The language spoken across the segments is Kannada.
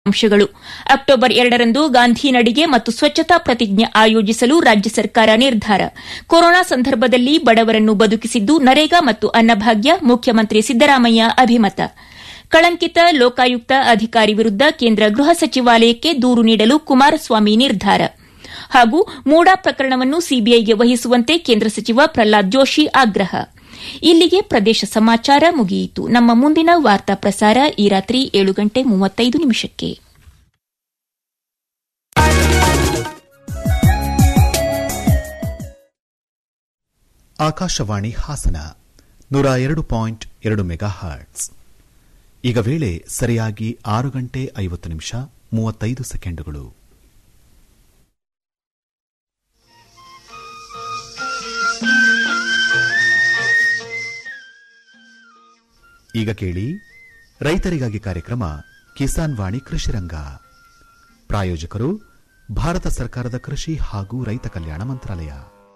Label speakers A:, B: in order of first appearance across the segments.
A: ಅಂಶಗಳು ಅಕ್ಟೋಬರ್ ಎರಡರಂದು ಗಾಂಧಿ ನಡಿಗೆ ಮತ್ತು ಸ್ವಚ್ಛತಾ ಪ್ರತಿಜ್ಞೆ ಆಯೋಜಿಸಲು ರಾಜ್ಯ ಸರ್ಕಾರ ನಿರ್ಧಾರ ಕೊರೋನಾ ಸಂದರ್ಭದಲ್ಲಿ ಬಡವರನ್ನು ಬದುಕಿಸಿದ್ದು ನರೇಗಾ ಮತ್ತು ಅನ್ನಭಾಗ್ಯ ಮುಖ್ಯಮಂತ್ರಿ ಸಿದ್ದರಾಮಯ್ಯ ಅಭಿಮತ ಕಳಂಕಿತ ಲೋಕಾಯುಕ್ತ ಅಧಿಕಾರಿ ವಿರುದ್ದ ಕೇಂದ್ರ ಗೃಹ ಸಚಿವಾಲಯಕ್ಕೆ ದೂರು ನೀಡಲು ಕುಮಾರಸ್ವಾಮಿ ನಿರ್ಧಾರ ಹಾಗೂ ಮೂಡಾ ಪ್ರಕರಣವನ್ನು ಸಿಬಿಐಗೆ ವಹಿಸುವಂತೆ ಕೇಂದ್ರ ಸಚಿವ ಪ್ರಹ್ಲಾದ್ ಜೋಶಿ ಆಗ್ರಹ ಇಲ್ಲಿಗೆ ಪ್ರದೇಶ ಸಮಾಚಾರ ಮುಗಿಯಿತು ನಮ್ಮ ಮುಂದಿನ ವಾರ್ತಾ ಪ್ರಸಾರ ಈ ರಾತ್ರಿ ಏಳು ಗಂಟೆ ಮೂವತ್ತೈದು ನಿಮಿಷಕ್ಕೆ
B: ಆಕಾಶವಾಣಿ ಹಾಸನ ನೂರ ಎರಡು ಪಾಯಿಂಟ್ ಎರಡು ಮೆಗಾ ಹರ್ಟ್ಸ್ ಈಗ ವೇಳೆ ಸರಿಯಾಗಿ ಆರು ಗಂಟೆ ಐವತ್ತು ನಿಮಿಷ ಮೂವತ್ತೈದು ಸೆಕೆಂಡುಗಳು ಈಗ ಕೇಳಿ ರೈತರಿಗಾಗಿ ಕಾರ್ಯಕ್ರಮ ಕಿಸಾನ್ ವಾಣಿ ಕೃಷಿರಂಗ ಪ್ರಾಯೋಜಕರು ಭಾರತ ಸರ್ಕಾರದ ಕೃಷಿ ಹಾಗೂ ರೈತ ಕಲ್ಯಾಣ ಮಂತ್ರಾಲಯ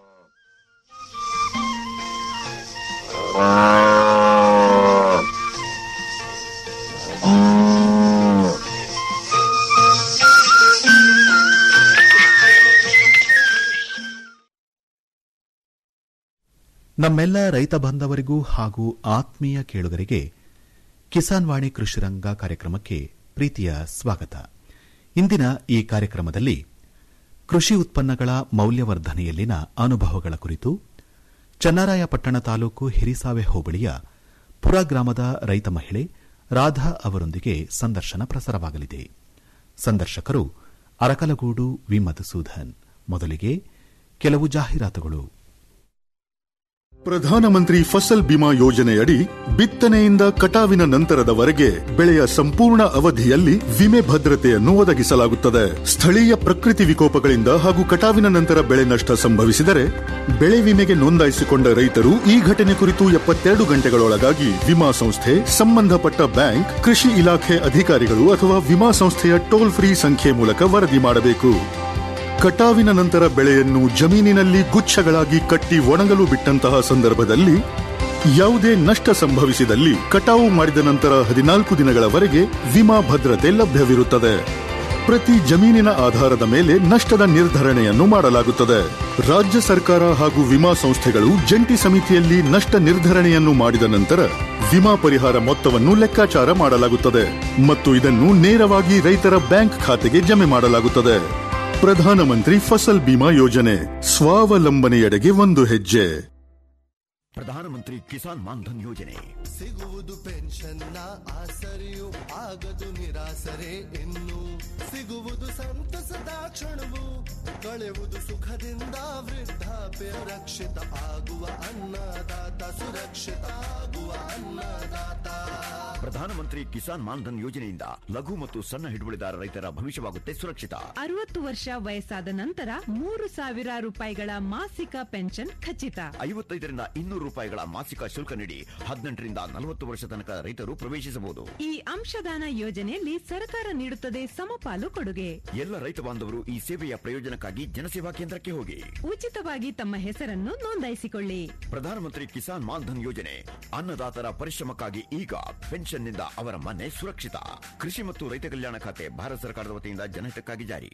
B: ನಮ್ಮೆಲ್ಲ ರೈತ ಬಾಂಧವರಿಗೂ ಹಾಗೂ ಆತ್ಮೀಯ ಕೇಳುಗರಿಗೆ ಕಿಸಾನ್ ವಾಣಿ ಕೃಷಿರಂಗ ಕಾರ್ಯಕ್ರಮಕ್ಕೆ ಪ್ರೀತಿಯ ಸ್ವಾಗತ ಇಂದಿನ ಈ ಕಾರ್ಯಕ್ರಮದಲ್ಲಿ ಕೃಷಿ ಉತ್ಪನ್ನಗಳ ಮೌಲ್ಯವರ್ಧನೆಯಲ್ಲಿನ ಅನುಭವಗಳ ಕುರಿತು ಚನ್ನರಾಯಪಟ್ಟಣ ತಾಲೂಕು ಹಿರಿಸಾವೆ ಹೋಬಳಿಯ ಪುರ ಗ್ರಾಮದ ರೈತ ಮಹಿಳೆ ರಾಧಾ ಅವರೊಂದಿಗೆ ಸಂದರ್ಶನ ಪ್ರಸಾರವಾಗಲಿದೆ ಸಂದರ್ಶಕರು ಅರಕಲಗೂಡು ವಿ ಮಧುಸೂದನ್ ಮೊದಲಿಗೆ ಕೆಲವು ಜಾಹೀರಾತುಗಳು
C: ಪ್ರಧಾನಮಂತ್ರಿ ಫಸಲ್ ಬಿಮಾ ಯೋಜನೆಯಡಿ ಬಿತ್ತನೆಯಿಂದ ಕಟಾವಿನ ನಂತರದವರೆಗೆ ಬೆಳೆಯ ಸಂಪೂರ್ಣ ಅವಧಿಯಲ್ಲಿ ವಿಮೆ ಭದ್ರತೆಯನ್ನು ಒದಗಿಸಲಾಗುತ್ತದೆ ಸ್ಥಳೀಯ ಪ್ರಕೃತಿ ವಿಕೋಪಗಳಿಂದ ಹಾಗೂ ಕಟಾವಿನ ನಂತರ ಬೆಳೆ ನಷ್ಟ ಸಂಭವಿಸಿದರೆ ಬೆಳೆ ವಿಮೆಗೆ ನೋಂದಾಯಿಸಿಕೊಂಡ ರೈತರು ಈ ಘಟನೆ ಕುರಿತು ಎಪ್ಪತ್ತೆರಡು ಗಂಟೆಗಳೊಳಗಾಗಿ ವಿಮಾ ಸಂಸ್ಥೆ ಸಂಬಂಧಪಟ್ಟ ಬ್ಯಾಂಕ್ ಕೃಷಿ ಇಲಾಖೆ ಅಧಿಕಾರಿಗಳು ಅಥವಾ ವಿಮಾ ಸಂಸ್ಥೆಯ ಟೋಲ್ ಫ್ರೀ ಸಂಖ್ಯೆ ಮೂಲಕ ವರದಿ ಮಾಡಬೇಕು ಕಟಾವಿನ ನಂತರ ಬೆಳೆಯನ್ನು ಜಮೀನಿನಲ್ಲಿ ಗುಚ್ಛಗಳಾಗಿ ಕಟ್ಟಿ ಒಣಗಲು ಬಿಟ್ಟಂತಹ ಸಂದರ್ಭದಲ್ಲಿ ಯಾವುದೇ ನಷ್ಟ ಸಂಭವಿಸಿದಲ್ಲಿ ಕಟಾವು ಮಾಡಿದ ನಂತರ ಹದಿನಾಲ್ಕು ದಿನಗಳವರೆಗೆ ವಿಮಾ ಭದ್ರತೆ ಲಭ್ಯವಿರುತ್ತದೆ ಪ್ರತಿ ಜಮೀನಿನ ಆಧಾರದ ಮೇಲೆ ನಷ್ಟದ ನಿರ್ಧರಣೆಯನ್ನು ಮಾಡಲಾಗುತ್ತದೆ ರಾಜ್ಯ ಸರ್ಕಾರ ಹಾಗೂ ವಿಮಾ ಸಂಸ್ಥೆಗಳು ಜಂಟಿ ಸಮಿತಿಯಲ್ಲಿ ನಷ್ಟ ನಿರ್ಧರಣೆಯನ್ನು ಮಾಡಿದ ನಂತರ ವಿಮಾ ಪರಿಹಾರ ಮೊತ್ತವನ್ನು ಲೆಕ್ಕಾಚಾರ ಮಾಡಲಾಗುತ್ತದೆ ಮತ್ತು ಇದನ್ನು ನೇರವಾಗಿ ರೈತರ ಬ್ಯಾಂಕ್ ಖಾತೆಗೆ ಜಮೆ ಮಾಡಲಾಗುತ್ತದೆ ಪ್ರಧಾನಮಂತ್ರಿ ಫಸಲ್ ಬಿಮಾ ಯೋಜನೆ ಸ್ವಾವಲಂಬನೆಯೆಡೆಗೆ ಒಂದು ಹೆಜ್ಜೆ
D: ಪ್ರಧಾನಮಂತ್ರಿ ಕಿಸಾನ್ ಮಾನ್ಧನ್ ಯೋಜನೆ
E: ಸಿಗುವುದು ಪೆನ್ಷನ್ನ ಆಸರೆಯು ಆಗದು ನಿರಾಸರೆ ಇನ್ನು ಸಿಗುವುದು ಸಂತಸದ ಕ್ಷಣವು ಕಳೆಯುವುದು ಸುಖದಿಂದ ವೃದ್ಧಾಪ್ಯ ರಕ್ಷಿತ ಆಗುವ ಅನ್ನದಾತ ಸುರಕ್ಷಿತ ಆಗುವ ಅನ್ನದಾತ
D: ಪ್ರಧಾನಮಂತ್ರಿ ಕಿಸಾನ್ ಮಾನ್ಧನ್ ಯೋಜನೆಯಿಂದ ಲಘು ಮತ್ತು ಸಣ್ಣ ಹಿಡುವಳಿದಾರ ರೈತರ ಭವಿಷ್ಯವಾಗುತ್ತೆ ಸುರಕ್ಷಿತ
F: ಅರವತ್ತು ವರ್ಷ ವಯಸ್ಸಾದ ನಂತರ ಮೂರು ಸಾವಿರ ರೂಪಾಯಿಗಳ ಮಾಸಿಕ ಪೆನ್ಷನ್ ಖಚಿತ
D: ಐವತ್ತೈದರಿಂದ ಇನ್ನೂರು ರೂಪಾಯಿಗಳ ಮಾಸಿಕ ಶುಲ್ಕ ನೀಡಿ ಹದಿನೆಂಟರಿಂದ ನಲವತ್ತು ವರ್ಷ ತನಕ ರೈತರು ಪ್ರವೇಶಿಸಬಹುದು
F: ಈ ಅಂಶದಾನ ಯೋಜನೆಯಲ್ಲಿ ಸರ್ಕಾರ ನೀಡುತ್ತದೆ ಸಮಪಾಲು ಕೊಡುಗೆ
D: ಎಲ್ಲ ರೈತ ಬಾಂಧವರು ಈ ಸೇವೆಯ ಪ್ರಯೋಜನಕ್ಕಾಗಿ ಜನಸೇವಾ ಕೇಂದ್ರಕ್ಕೆ ಹೋಗಿ
F: ಉಚಿತವಾಗಿ ತಮ್ಮ ಹೆಸರನ್ನು ನೋಂದಾಯಿಸಿಕೊಳ್ಳಿ
D: ಪ್ರಧಾನಮಂತ್ರಿ ಕಿಸಾನ್ ಮಾನ್ಧನ್ ಯೋಜನೆ ಅನ್ನದಾತರ ಪರಿಶ್ರಮಕ್ಕಾಗಿ ಈಗ ಪೆನ್ಷನ್ನಿಂದ ಅವರ ಮನೆ ಸುರಕ್ಷಿತ ಕೃಷಿ ಮತ್ತು ರೈತ ಕಲ್ಯಾಣ ಖಾತೆ ಭಾರತ ಸರ್ಕಾರದ ವತಿಯಿಂದ ಜನಹಿತಕ್ಕಾಗಿ ಜಾರಿ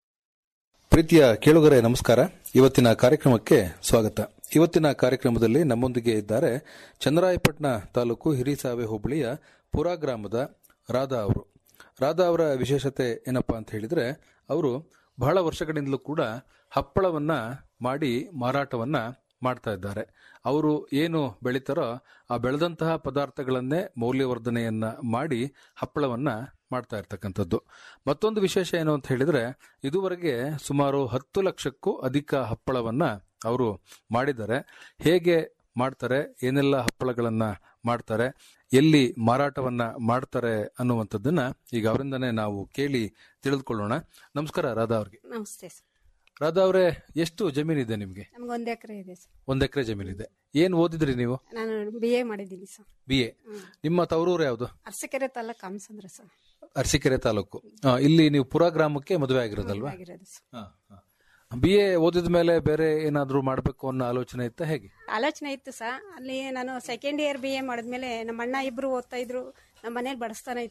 G: ಪ್ರೀತಿಯ ಕೇಳುಗರೆ ನಮಸ್ಕಾರ ಇವತ್ತಿನ ಕಾರ್ಯಕ್ರಮಕ್ಕೆ ಸ್ವಾಗತ ಇವತ್ತಿನ ಕಾರ್ಯಕ್ರಮದಲ್ಲಿ ನಮ್ಮೊಂದಿಗೆ ಇದ್ದಾರೆ ಚನ್ನರಾಯಪಟ್ಟಣ ತಾಲೂಕು ಹಿರಿಸಾವೆ ಹೋಬಳಿಯ ಪುರ ಗ್ರಾಮದ ರಾಧಾ ಅವರು ರಾಧಾ ಅವರ ವಿಶೇಷತೆ ಏನಪ್ಪಾ ಅಂತ ಹೇಳಿದ್ರೆ ಅವರು ಬಹಳ ವರ್ಷಗಳಿಂದಲೂ ಕೂಡ ಹಪ್ಪಳವನ್ನ ಮಾಡಿ ಮಾರಾಟವನ್ನ ಮಾಡ್ತಾ ಇದ್ದಾರೆ ಅವರು ಏನು ಬೆಳೀತಾರೋ ಆ ಬೆಳೆದಂತಹ ಪದಾರ್ಥಗಳನ್ನೇ ಮೌಲ್ಯವರ್ಧನೆಯನ್ನ ಮಾಡಿ ಹಪ್ಪಳವನ್ನ ಮಾಡ್ತಾ ಇರ್ತಕ್ಕಂಥದ್ದು ಮತ್ತೊಂದು ವಿಶೇಷ ಏನು ಅಂತ ಹೇಳಿದ್ರೆ ಇದುವರೆಗೆ ಸುಮಾರು ಹತ್ತು ಲಕ್ಷಕ್ಕೂ ಅಧಿಕ ಹಪ್ಪಳವನ್ನ ಅವರು ಮಾಡಿದ್ದಾರೆ ಹೇಗೆ ಮಾಡ್ತಾರೆ ಏನೆಲ್ಲ ಹಪ್ಪಳಗಳನ್ನ ಮಾಡ್ತಾರೆ ಎಲ್ಲಿ ಮಾರಾಟವನ್ನ ಮಾಡ್ತಾರೆ ಅನ್ನುವಂಥದ್ದನ್ನ ಈಗ ಅವರಿಂದನೇ ನಾವು ಕೇಳಿ ತಿಳಿದುಕೊಳ್ಳೋಣ ನಮಸ್ಕಾರ ರಾಧಾ ಅವ್ರಿಗೆ
H: ನಮಸ್ತೆ ಸರ್
G: ರಾಧಾ ಅವರೇ ಎಷ್ಟು ಜಮೀನಿದೆ ನಿಮ್ಗೆ
H: ನಮ್ಗೆ ಒಂದು ಎಕರೆ ಇದೆ ಸರ್
G: ಒಂದ್ ಎಕರೆ ಜಮೀನಿದೆ ಏನ್ ಓದಿದ್ರಿ ನೀವು
H: ನಾನು ಬಿ ಎ ಮಾಡಿದ್ದೀನಿ ಸರ್
G: ಬಿ ಎ ನಿಮ್ಮ ತವರೂರು ಯಾವುದು
H: ಅರಸಕೆರೆ ತಾಲೂಕು ಕಾಮಸಂದ್ರ ಸರ್
G: ಅರಸೀಕೆರೆ ತಾಲೂಕು ಆ, ಇಲ್ಲಿ ನೀವು ಪುರ ಗ್ರಾಮಕ್ಕೆ ಮದುವೆ ಆಗಿರೋದಲ್ವಾ
H: ಆಗಿರೋದು ಸರ್
G: ಬಿ ಎ ಓದಿದ ಮೇಲೆ ಬೇರೆ ಏನಾದ್ರೂ ಮಾಡ್ಬೇಕು ಅನ್ನೋ ಆಲೋಚನೆ ಇತ್ತ ಹೇಗೆ
H: ಆಲೋಚನೆ ಇತ್ತು ಸರ್ ಅಲ್ಲಿ ನಾನು ಸೆಕೆಂಡ್ ಇಯರ್ ಬಿ ಎ ಮಾಡಿದ್ಮೇಲೆ ನಮ್ಮ ಅಣ್ಣ ಇಬ್ರು ಓದ್ತಾ ಇದ್ರು ನಮ್ಮ ಮನೇಲಿ ಬಡಿಸ್ತಾನೆ ಇತ್ತು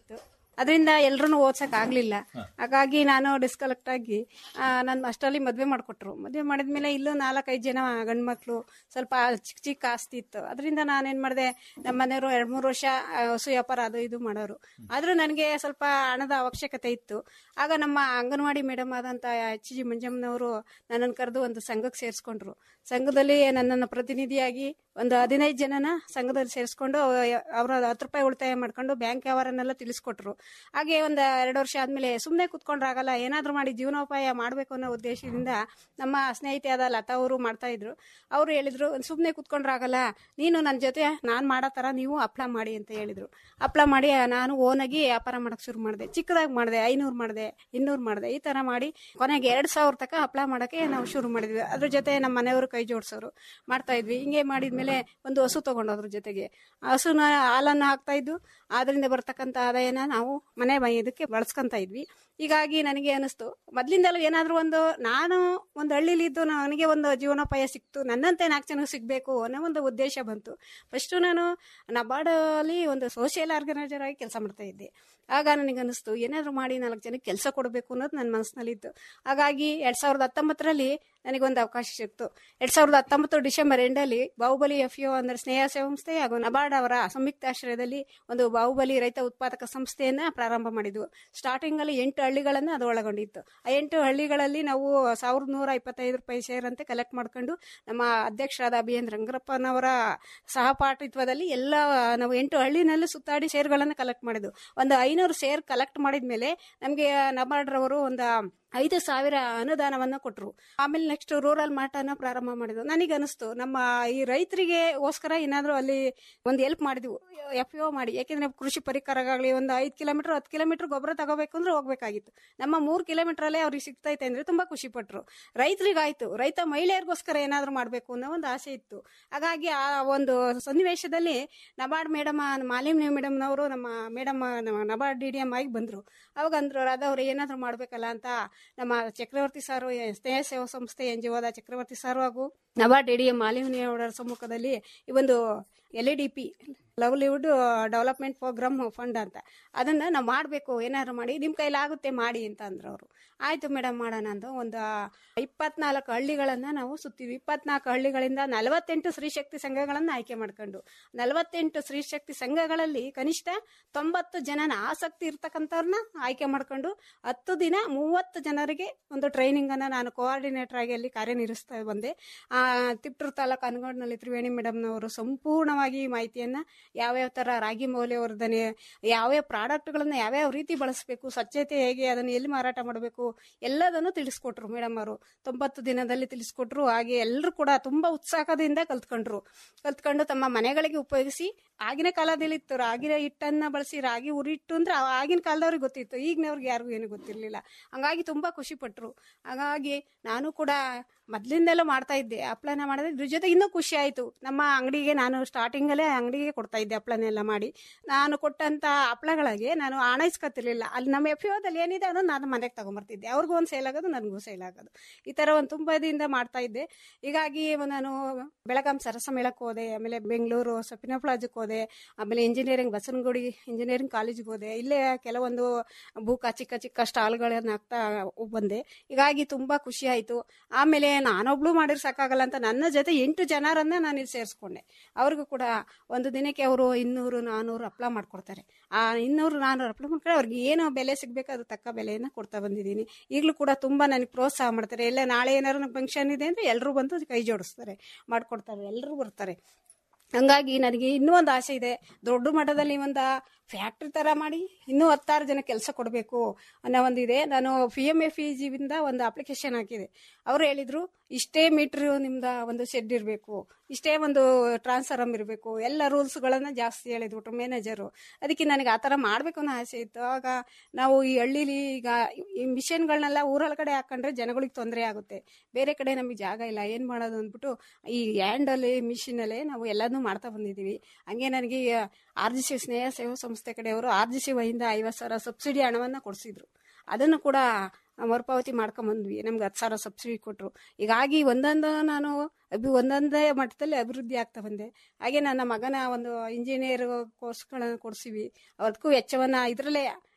H: ಅದರಿಂದ ಎಲ್ರೂ ಓದ್ಸಕ್ ಆಗ್ಲಿಲ್ಲ ಹಾಗಾಗಿ ನಾನು ಡಿಸ್ಕಲೆಕ್ಟ್ ಆಗಿ ನನ್ನ ಅಷ್ಟರಲ್ಲಿ ಮದ್ವೆ ಮಾಡ್ಕೊಟ್ರು ಮದ್ವೆ ಮಾಡಿದ್ಮೇಲೆ ಇಲ್ಲೂ ನಾಲ್ಕೈದು ಜನ ಗಂಡು ಮಕ್ಳು ಸ್ವಲ್ಪ ಚಿಕ್ಕ ಚಿಕ್ಕ ಆಸ್ತಿ ಇತ್ತು ಅದರಿಂದ ನಾನೇನ್ ಮಾಡಿದೆ ನಮ್ಮ ಮನೆಯವರು ಎರಡ್ ಮೂರು ವರ್ಷ ಆ, ಹಸು ವ್ಯಾಪಾರ ಅದು ಇದು ಮಾಡೋರು ಆದ್ರೂ ನನಗೆ ಸ್ವಲ್ಪ ಹಣದ ಅವಶ್ಯಕತೆ ಇತ್ತು ಆಗ ನಮ್ಮ ಅಂಗನವಾಡಿ ಮೇಡಮ್ ಆದಂತ ಎಚ್ ಜಿ ಮಂಜಮ್ಮನವರು ನನ್ನನ್ನು ಕರೆದು ಒಂದು ಸಂಘಕ್ಕೆ ಸೇರಿಸ್ಕೊಂಡ್ರು ಸಂಘದಲ್ಲಿ ನನ್ನನ್ನು ಪ್ರತಿನಿಧಿಯಾಗಿ ಒಂದು ಹದಿನೈದು ಜನನ ಸಂಘದಲ್ಲಿ ಸೇರಿಸ್ಕೊಂಡು ಅವರ ಹತ್ತು ರೂಪಾಯಿ ಉಳಿತಾಯ ಮಾಡ್ಕೊಂಡು ಬ್ಯಾಂಕ್ ವ್ಯವಹಾರನೆಲ್ಲ ತಿಳಿಸ್ಕೊಟ್ರು ಹಾಗೆ ಒಂದು ಎರಡು ವರ್ಷ ಆದ್ಮೇಲೆ ಸುಮ್ಮನೆ ಕುತ್ಕೊಂಡ್ರಾಗಲ್ಲ ಏನಾದ್ರೂ ಮಾಡಿ ಜೀವನೋಪಾಯ ಮಾಡಬೇಕು ಅನ್ನೋ ಉದ್ದೇಶದಿಂದ ನಮ್ಮ ಸ್ನೇಹಿತೆಯಾದ ಲತಾ ಅವರು ಮಾಡ್ತಾ ಇದ್ರು ಅವರು ಹೇಳಿದ್ರು ಸುಮ್ಮನೆ ಕುತ್ಕೊಂಡ್ರಾಗಲ್ಲ ನೀನು ನನ್ನ ಜೊತೆ ನಾನು ಮಾಡೋ ಥರ ನೀವು ಅಪ್ಲೈ ಮಾಡಿ ಅಂತ ಹೇಳಿದ್ರು ಅಪ್ಲೈ ಮಾಡಿ ನಾನು ಓನಾಗಿ ವ್ಯಾಪಾರ ಮಾಡಕ್ ಶುರು ಮಾಡಿದೆ ಚಿಕ್ಕದಾಗಿ ಮಾಡಿದೆ ಐನೂರು ಮಾಡಿದೆ ಇನ್ನೂರು ಮಾಡಿದೆ ಈ ತರ ಮಾಡಿ ಕೊನೆಗೆ ಎರಡ್ ಸಾವಿರ ತನಕ ಅಪ್ಲೈ ಮಾಡಕ್ಕೆ ನಾವು ಶುರು ಮಾಡಿದ್ವಿ ಅದ್ರ ಜೊತೆ ನಮ್ಮ ಮನೆಯವರು ಕೈ ಜೋಡಿಸೋರು ಮಾಡ್ತಾ ಇದ್ವಿ ಹಿಂಗೆ ಮಾಡಿದ್ಮೇಲೆ ಒಂದು ಹಸು ತಗೊಂಡೋದ್ರ ಜೊತೆಗೆ ಆ ಹಸುನ ಹಾಲನ್ನು ಹಾಕ್ತಾ ಇದ್ದು ಅದರಿಂದ ಬರ್ತಕ್ಕಂಥ ಆದಾಯನ ನಾವು ಮನೆ ಬ- ಇದಕ್ಕೆ ಬಳಸ್ಕೊಂತ ಇದ್ವಿ ಹೀಗಾಗಿ ನನಗೆ ಅನಿಸ್ತು ಮೊದ್ಲಿಂದಲೂ ಏನಾದ್ರೂ ಒಂದು ನಾನು ಒಂದು ಹಳ್ಳಿಲಿ ಇದ್ದು ನನಗೆ ಒಂದು ಜೀವನೋಪಾಯ ಸಿಕ್ತು ನನ್ನಂತೆ ನಾಲ್ಕು ಜನ ಸಿಗ್ಬೇಕು ಅನ್ನೋ ಒಂದು ಉದ್ದೇಶ ಬಂತು ಫಸ್ಟ್ ನಾನು ನಬಾರ್ಡಲ್ಲಿ ಒಂದು ಸೋಷಿಯಲ್ ಆರ್ಗನೈಸರ್ ಆಗಿ ಕೆಲಸ ಮಾಡ್ತಾ ಇದ್ದೆ ಆಗ ನನಗೆ ಅನಿಸ್ತು ಏನಾದರೂ ಮಾಡಿ ನಾಲ್ಕು ಜನಕ್ಕೆ ಕೆಲಸ ಕೊಡಬೇಕು ಅನ್ನೋದು ನನ್ನ ಮನಸ್ಸಿನಲ್ಲಿತ್ತು ಹಾಗಾಗಿ ಎರಡ್ ಸಾವಿರದ ಹತ್ತೊಂಬತ್ತರಲ್ಲಿ ನನಗೊಂದು ಅವಕಾಶ ಸಿಕ್ತು ಎರಡ್ ಸಾವಿರದ ಹತ್ತೊಂಬತ್ತು ಡಿಸೆಂಬರ್ ಎಂಡಲ್ಲಿ ಬಾಹುಬಲಿ ಎಫ್ ಯು ಅಂದ್ರೆ ಸ್ನೇಹ ಸಂಸ್ಥೆ ಹಾಗೂ ನಬಾರ್ಡ್ ಅವರ ಸಂಯುಕ್ತ ಆಶ್ರಯದಲ್ಲಿ ಒಂದು ಬಾಹುಬಲಿ ರೈತ ಉತ್ಪಾದಕ ಸಂಸ್ಥೆಯನ್ನ ಪ್ರಾರಂಭ ಮಾಡಿದ್ವು ಸ್ಟಾರ್ಟಿಂಗ್ ಅಲ್ಲಿ ಎಂಟು ಹಳ್ಳಿಗಳನ್ನ ಅದು ಒಳಗೊಂಡಿತ್ತು ಆ ಎಂಟು ಹಳ್ಳಿಗಳಲ್ಲಿ ನಾವು ಸಾವಿರದ ನೂರ ಇಪ್ಪತ್ತೈದು ರೂಪಾಯಿ ಶೇರ್ ಅಂತ ಕಲೆಕ್ಟ್ ಮಾಡ್ಕೊಂಡು ನಮ್ಮ ಅಧ್ಯಕ್ಷರಾದ ಅಭಿಯೇಂದ್ರ ರಂಗರಪ್ಪನವರ ಸಹಪಾಠಿತ್ವದಲ್ಲಿ ಎಲ್ಲ ನಾವು ಎಂಟು ಹಳ್ಳಿನಲ್ಲಿ ಸುತ್ತಾಡಿ ಶೇರ್ಗಳನ್ನ ಕಲೆಕ್ಟ್ ಮಾಡಿದ್ವು ಒಂದು ಐನೂರು ಶೇರ್ ಕಲೆಕ್ಟ್ ಮಾಡಿದ್ಮೇಲೆ ನಮಗೆ ನಬಾರ್ಡ್ರವರು ಒಂದು ಐದು ಸಾವಿರ ಅನುದಾನವನ್ನ ಕೊಟ್ಟರು ಆಮೇಲೆ ನೆಕ್ಸ್ಟ್ ರೂರಲ್ ಮಾರ್ಟನ್ನ ಪ್ರಾರಂಭ ಮಾಡಿದ್ವು ನನಗೆ ಅನಿಸ್ತು ನಮ್ಮ ಈ ರೈತರಿಗೆ ಗೋಸ್ಕರ ಏನಾದರೂ ಅಲ್ಲಿ ಒಂದು ಹೆಲ್ಪ್ ಮಾಡಿದ್ವು ಎಫ್ ಒ ಮಾಡಿ ಯಾಕೆಂದ್ರೆ ಕೃಷಿ ಪರಿಕರಗಳಾಗಲಿ ಒಂದು ಐದು ಕಿಲೋಮೀಟರ್ ಹತ್ತು ಕಿಲೋಮೀಟರ್ ಗೊಬ್ಬರ ತಗೋಬೇಕು ಅಂದ್ರೆ ಹೋಗ್ಬೇಕಾಗಿತ್ತು ನಮ್ಮ ಮೂರು ಕಿಲೋಮೀಟರ್ ಅಲ್ಲೇ ಅವ್ರಿಗೆ ಸಿಗ್ತೈತೆ ಅಂದ್ರೆ ತುಂಬಾ ಖುಷಿ ಪಟ್ರು ರೈತರಿಗಾಯ್ತು ರೈತ ಮಹಿಳೆಯರಿಗೋಸ್ಕರ ಏನಾದರೂ ಮಾಡಬೇಕು ಅನ್ನೋ ಒಂದು ಆಸೆ ಇತ್ತು ಹಾಗಾಗಿ ಆ ಒಂದು ಸನ್ನಿವೇಶದಲ್ಲಿ ನಬಾರ್ಡ್ ಮೇಡಮ್ ಮಾಲಿನ್ಯ ಮೇಡಮ್ನವರು ನಮ್ಮ madam NABARD D D M ಆಗಿ ಬಂದ್ರು ಅವಾಗ ಅಂದ್ರು ಅದವ್ರು ಏನಾದರೂ ಮಾಡ್ಬೇಕಲ್ಲ ಅಂತ ನಮ್ಮ ಚಕ್ರವರ್ತಿ ಸಾರು ಸ್ನೇಹ ಸೇವಾ ಸಂಸ್ಥೆ ಎನ್ ಜಿ ಓದ ಚಕ್ರವರ್ತಿ ಸಾರು ಹಾಗೂ ನಬಾರ್ಡ್ ಡಿ ಡಿ ಎಂ ಮಾಲಿನ್ಯ ಅವರ ಸಮ್ಮುಖದಲ್ಲಿ ಈ ಒಂದು L E D P livelihood development programme fund ಅಂತ ಅದನ್ನ ನಾವು ಮಾಡಬೇಕು ಏನಾದ್ರು ಮಾಡಿ ನಿಮ್ಮ ಕೈಲಾಗುತ್ತೆ ಮಾಡಿ ಅಂತ ಅಂದ್ರು ಅವರು ಆಯ್ತು ಮೇಡಮ್ ಮಾಡೋಣ ಅಂತ ಒಂದು ಇಪ್ಪತ್ನಾಲ್ಕು ಹಳ್ಳಿಗಳನ್ನ ನಾವು ಸುತ್ತಿದ್ವಿ ಇಪ್ಪತ್ನಾಲ್ಕು ಹಳ್ಳಿಗಳಿಂದ ನಲವತ್ತೆಂಟು ಸ್ತ್ರೀಶಕ್ತಿ ಸಂಘಗಳನ್ನ ಆಯ್ಕೆ ಮಾಡ್ಕೊಂಡು ನಲವತ್ತೆಂಟು ಸ್ತ್ರೀಶಕ್ತಿ ಸಂಘಗಳಲ್ಲಿ ಕನಿಷ್ಠ ತೊಂಬತ್ತು ಜನನ ಆಸಕ್ತಿ ಇರ್ತಕ್ಕಂಥವ್ರನ್ನ ಆಯ್ಕೆ ಮಾಡ್ಕೊಂಡು ಹತ್ತು ದಿನ ಮೂವತ್ತು ಜನರಿಗೆ ಒಂದು ಟ್ರೈನಿಂಗ್ ಅನ್ನ ನಾನು ಕೋಆರ್ಡಿನೇಟರ್ ಆಗಿ ಅಲ್ಲಿ ಕಾರ್ಯನಿರ್ವಹಿಸ್ತಾ ಬಂದೆ ಆ ತಿಪ್ಟೂರು ತಾಲೂಕು ಅನಗೋಡ್ನಲ್ಲಿ ತ್ರಿವೇಣಿ ಮೇಡಮ್ನವರು ಸಂಪೂರ್ಣವಾಗಿ ಈ ಮಾಹಿತಿಯನ್ನ ಯಾವ್ಯಾವ ತರ ರಾಗಿ ಮೌಲ್ಯವರ್ಧನೆ ಯಾವ್ಯಾವ ಪ್ರಾಡಕ್ಟ್ಗಳನ್ನ ಯಾವ್ಯಾವ ರೀತಿ ಬಳಸಬೇಕು ಸ್ವಚ್ಛತೆ ಹೇಗೆ ಅದನ್ನು ಎಲ್ಲಿ ಮಾರಾಟ ಮಾಡಬೇಕು ಎಲ್ಲದನ್ನು ತಿಳಿಸ್ಕೊಟ್ರು ಮೇಡಮ್ ಅವರು ತೊಂಬತ್ತು ದಿನದಲ್ಲಿ ತಿಳಿಸ್ಕೊಟ್ರು ಹಾಗೆ ಎಲ್ಲರೂ ಕೂಡ ತುಂಬಾ ಉತ್ಸಾಹದಿಂದ ಕಲ್ತ್ಕೊಂಡ್ರು ಕಲ್ತ್ಕೊಂಡು ತಮ್ಮ ಮನೆಗಳಿಗೆ ಉಪಯೋಗಿಸಿ ಆಗಿನ ಕಾಲದಲ್ಲಿ ಇತ್ತು ರಾಗಿ ಹಿಟ್ಟನ್ನ ಬಳಸಿ ರಾಗಿ ಉರಿಟ್ಟು ಅಂದ್ರೆ ಆ- ಆಗಿನ ಕಾಲದವ್ರಿಗೆ ಗೊತ್ತಿತ್ತು ಈಗಿನವ್ರಿಗೆ ಯಾರಿಗೂ ಏನು ಗೊತ್ತಿರಲಿಲ್ಲ ಹಂಗಾಗಿ ತುಂಬಾ ಖುಷಿ ಪಟ್ರು ಹಾಗಾಗಿ ನಾನು ಕೂಡ ಮೊದ್ಲಿಂದೆಲ್ಲ ಮಾಡ್ತಾ ಇದ್ದೆ ಹಪ್ಳನ ಮಾಡಿದ್ರೆ ಇದ್ರ ಜೊತೆ ಇನ್ನೂ ಖುಷಿ ಆಯ್ತು ನಮ್ಮ ಅಂಗಡಿಗೆ ನಾನು ಸ್ಟಾರ್ಟಿಂಗ್ ಅಲ್ಲೇ ಅಂಗಡಿಗೆ ಕೊಡ್ತಾ ಇದ್ದೆ ಹಪ್ಳನೆಲ್ಲ ಮಾಡಿ ನಾನು ಕೊಟ್ಟಂತ ಹಪ್ಳಗಳಿಗೆ ನಾನು ಹಣ ಇಸ್ಕೊತಿರ್ಲಿಲ್ಲ ಅಲ್ಲಿ ನಮ್ಮ ಎಫ್ ದಲ್ಲಿ ಏನಿದೆ ಅದನ್ನ ನಾನು ಮನೆಗೆ ತಗೊಂಬರ್ತಿದ್ದೆ ಅವ್ರಿಗೂ ಒಂದು ಸೇಲ್ ಆಗೋದು ನನಗೂ ಸೇಲ್ ಆಗೋದು ಈ ತರ ಒಂದು ತುಂಬಾ ದಿನದಿಂದ ಮಾಡ್ತಾ ಇದ್ದೆ ಹೀಗಾಗಿ ನಾನು ಬೆಳಗಾಂ ಸರಸ ಮೇಳಕ್ಕೆ ಹೋದೆ ಆಮೇಲೆ ಬೆಂಗಳೂರು ಸಪಿನ ಪ್ಲಾಜಕ್ಕೆ ಹೋದೆ ಆಮೇಲೆ ಇಂಜಿನಿಯರಿಂಗ್ ಬಸವನಗುಡಿ ಇಂಜಿನಿಯರಿಂಗ್ ಕಾಲೇಜಿಗೆ ಹೋದೆ ಇಲ್ಲೇ ಕೆಲವೊಂದು ಬೂಕ ಚಿಕ್ಕ ಚಿಕ್ಕ ಸ್ಟಾಲ್ಗಳನ್ನ ಹಾಕ್ತಾ ಬಂದೆ ಹೀಗಾಗಿ ತುಂಬಾ ಖುಷಿ ಆಯ್ತು ಆಮೇಲೆ ನಾನೊಬ್ಳು ಮಾಡಿರ್ ಸಾಕಾಗಲ್ಲ ಅಂತ ನನ್ನ ಜೊತೆ ಎಂಟು ಜನರನ್ನ ನಾನು ಇಲ್ಲಿ ಸೇರಿಸ್ಕೊಂಡೆ ಅವ್ರಿಗೂ ಕೂಡ ಒಂದು ದಿನಕ್ಕೆ ಅವರು ಇನ್ನೂರು ನಾನೂರು ಹಪ್ಳ ಮಾಡ್ಕೊಡ್ತಾರೆ ಆ ಇನ್ನೂರು ನಾನೂರು ಹಪ್ಳ ಮಾಡ್ಕೊಂಡು ಅವ್ರಿಗೆ ಏನು ಬೆಲೆ ಸಿಗ್ಬೇಕು ಅದು ತಕ್ಕ ಬೆಲೆಯನ್ನ ಕೊಡ್ತಾ ಬಂದಿದ್ದೀನಿ ಈಗಲೂ ಕೂಡ ತುಂಬಾ ನನಗೆ ಪ್ರೋತ್ಸಾಹ ಮಾಡ್ತಾರೆ ಎಲ್ಲ ನಾಳೆ ಏನಾದ್ರು ಫಂಕ್ಷನ್ ಇದೆ ಅಂದ್ರೆ ಎಲ್ಲರೂ ಬಂದು ಕೈ ಜೋಡಿಸ್ತಾರೆ ಮಾಡ್ಕೊಡ್ತಾರೆ ಎಲ್ಲರೂ ಬರ್ತಾರೆ ಹಂಗಾಗಿ ನನಗೆ ಇನ್ನೂ ಒಂದು ಆಸೆ ಇದೆ ದೊಡ್ಡ ಮಟ್ಟದಲ್ಲಿ ಒಂದು ಫ್ಯಾಕ್ಟ್ರಿ ತರ ಮಾಡಿ ಇನ್ನೂ ಹತ್ತಾರು ಜನ ಕೆಲಸ ಕೊಡಬೇಕು ಅನ್ನೋ ಒಂದಿದೆ ನಾನು ಪಿ ಎಮ್ ಎಫ್ ಇ ಜಿಯಿಂದ ಒಂದು ಅಪ್ಲಿಕೇಶನ್ ಹಾಕಿದೆ ಅವ್ರು ಹೇಳಿದ್ರು ಇಷ್ಟೇ ಮೀಟ್ರ್ ನಿಮ್ದ ಒಂದು ಶೆಡ್ ಇರಬೇಕು ಇಷ್ಟೇ ಒಂದು ಟ್ರಾನ್ಸ್ಫಾರಮ್ ಇರಬೇಕು ಎಲ್ಲ ರೂಲ್ಸ್ಗಳನ್ನ ಜಾಸ್ತಿ ಹೇಳಿದ್ಬಿಟ್ರು ಮ್ಯಾನೇಜರು ಅದಕ್ಕೆ ನನಗೆ ಆ ಥರ ಮಾಡಬೇಕು ಅನ್ನೋ ಆಸೆ ಇತ್ತು ಆಗ ನಾವು ಈ ಹಳ್ಳಿಲಿ ಈಗ ಈ ಮಿಷನ್ಗಳನ್ನೆಲ್ಲ ಊರೊಳ ಕಡೆ ಹಾಕೊಂಡ್ರೆ ಜನಗಳಿಗೆ ತೊಂದರೆ ಆಗುತ್ತೆ ಬೇರೆ ಕಡೆ ನಮಗೆ ಜಾಗ ಇಲ್ಲ ಏನು ಮಾಡೋದು ಅಂದ್ಬಿಟ್ಟು ಈ ಹ್ಯಾಂಡಲ್ಲಿ ಮಿಷಿನಲ್ಲೇ ನಾವು ಎಲ್ಲದನ್ನೂ ಮಾಡ್ತಾ ಬಂದಿದ್ದೀವಿ ಹಂಗೆ ನನಗೆ ಆರ್ ಜಿ ಸಿ ಸ್ನೇಹ ಸೇವಾ ಸಂಸ್ಥೆ ಕಡೆಯವರು ಆರ್ ಜಿ ಸಿ ವೈಯಿಂದ ಐವತ್ತು ಸಾವಿರ ಸಬ್ಸಿಡಿ ಹಣವನ್ನು ಕೊಡಿಸಿದ್ರು ಅದನ್ನು ಕೂಡ ಮರುಪಾವತಿ ಮಾಡ್ಕೊಂಬಂದ್ವಿ ನಮ್ಗೆ ಹತ್ತು ಸಾವಿರ ಸಬ್ಸಿಡಿ ಕೊಟ್ಟರು ಹೀಗಾಗಿ ಒಂದೊಂದು ನಾನು ಅಭಿ ಒಂದೊಂದೇ ಮಟ್ಟದಲ್ಲಿ ಅಭಿವೃದ್ಧಿ ಆಗ್ತಾ ಬಂದೆ ಹಾಗೆ ನನ್ನ ಮಗನ ಒಂದು ಇಂಜಿನಿಯರ್ ಕೋರ್ಸ್ಗಳನ್ನು ಕೊಡಿಸಿವಿ ಅದಕ್ಕೂ ವೆಚ್ಚವನ್ನ ಇದರಲ್ಲೇ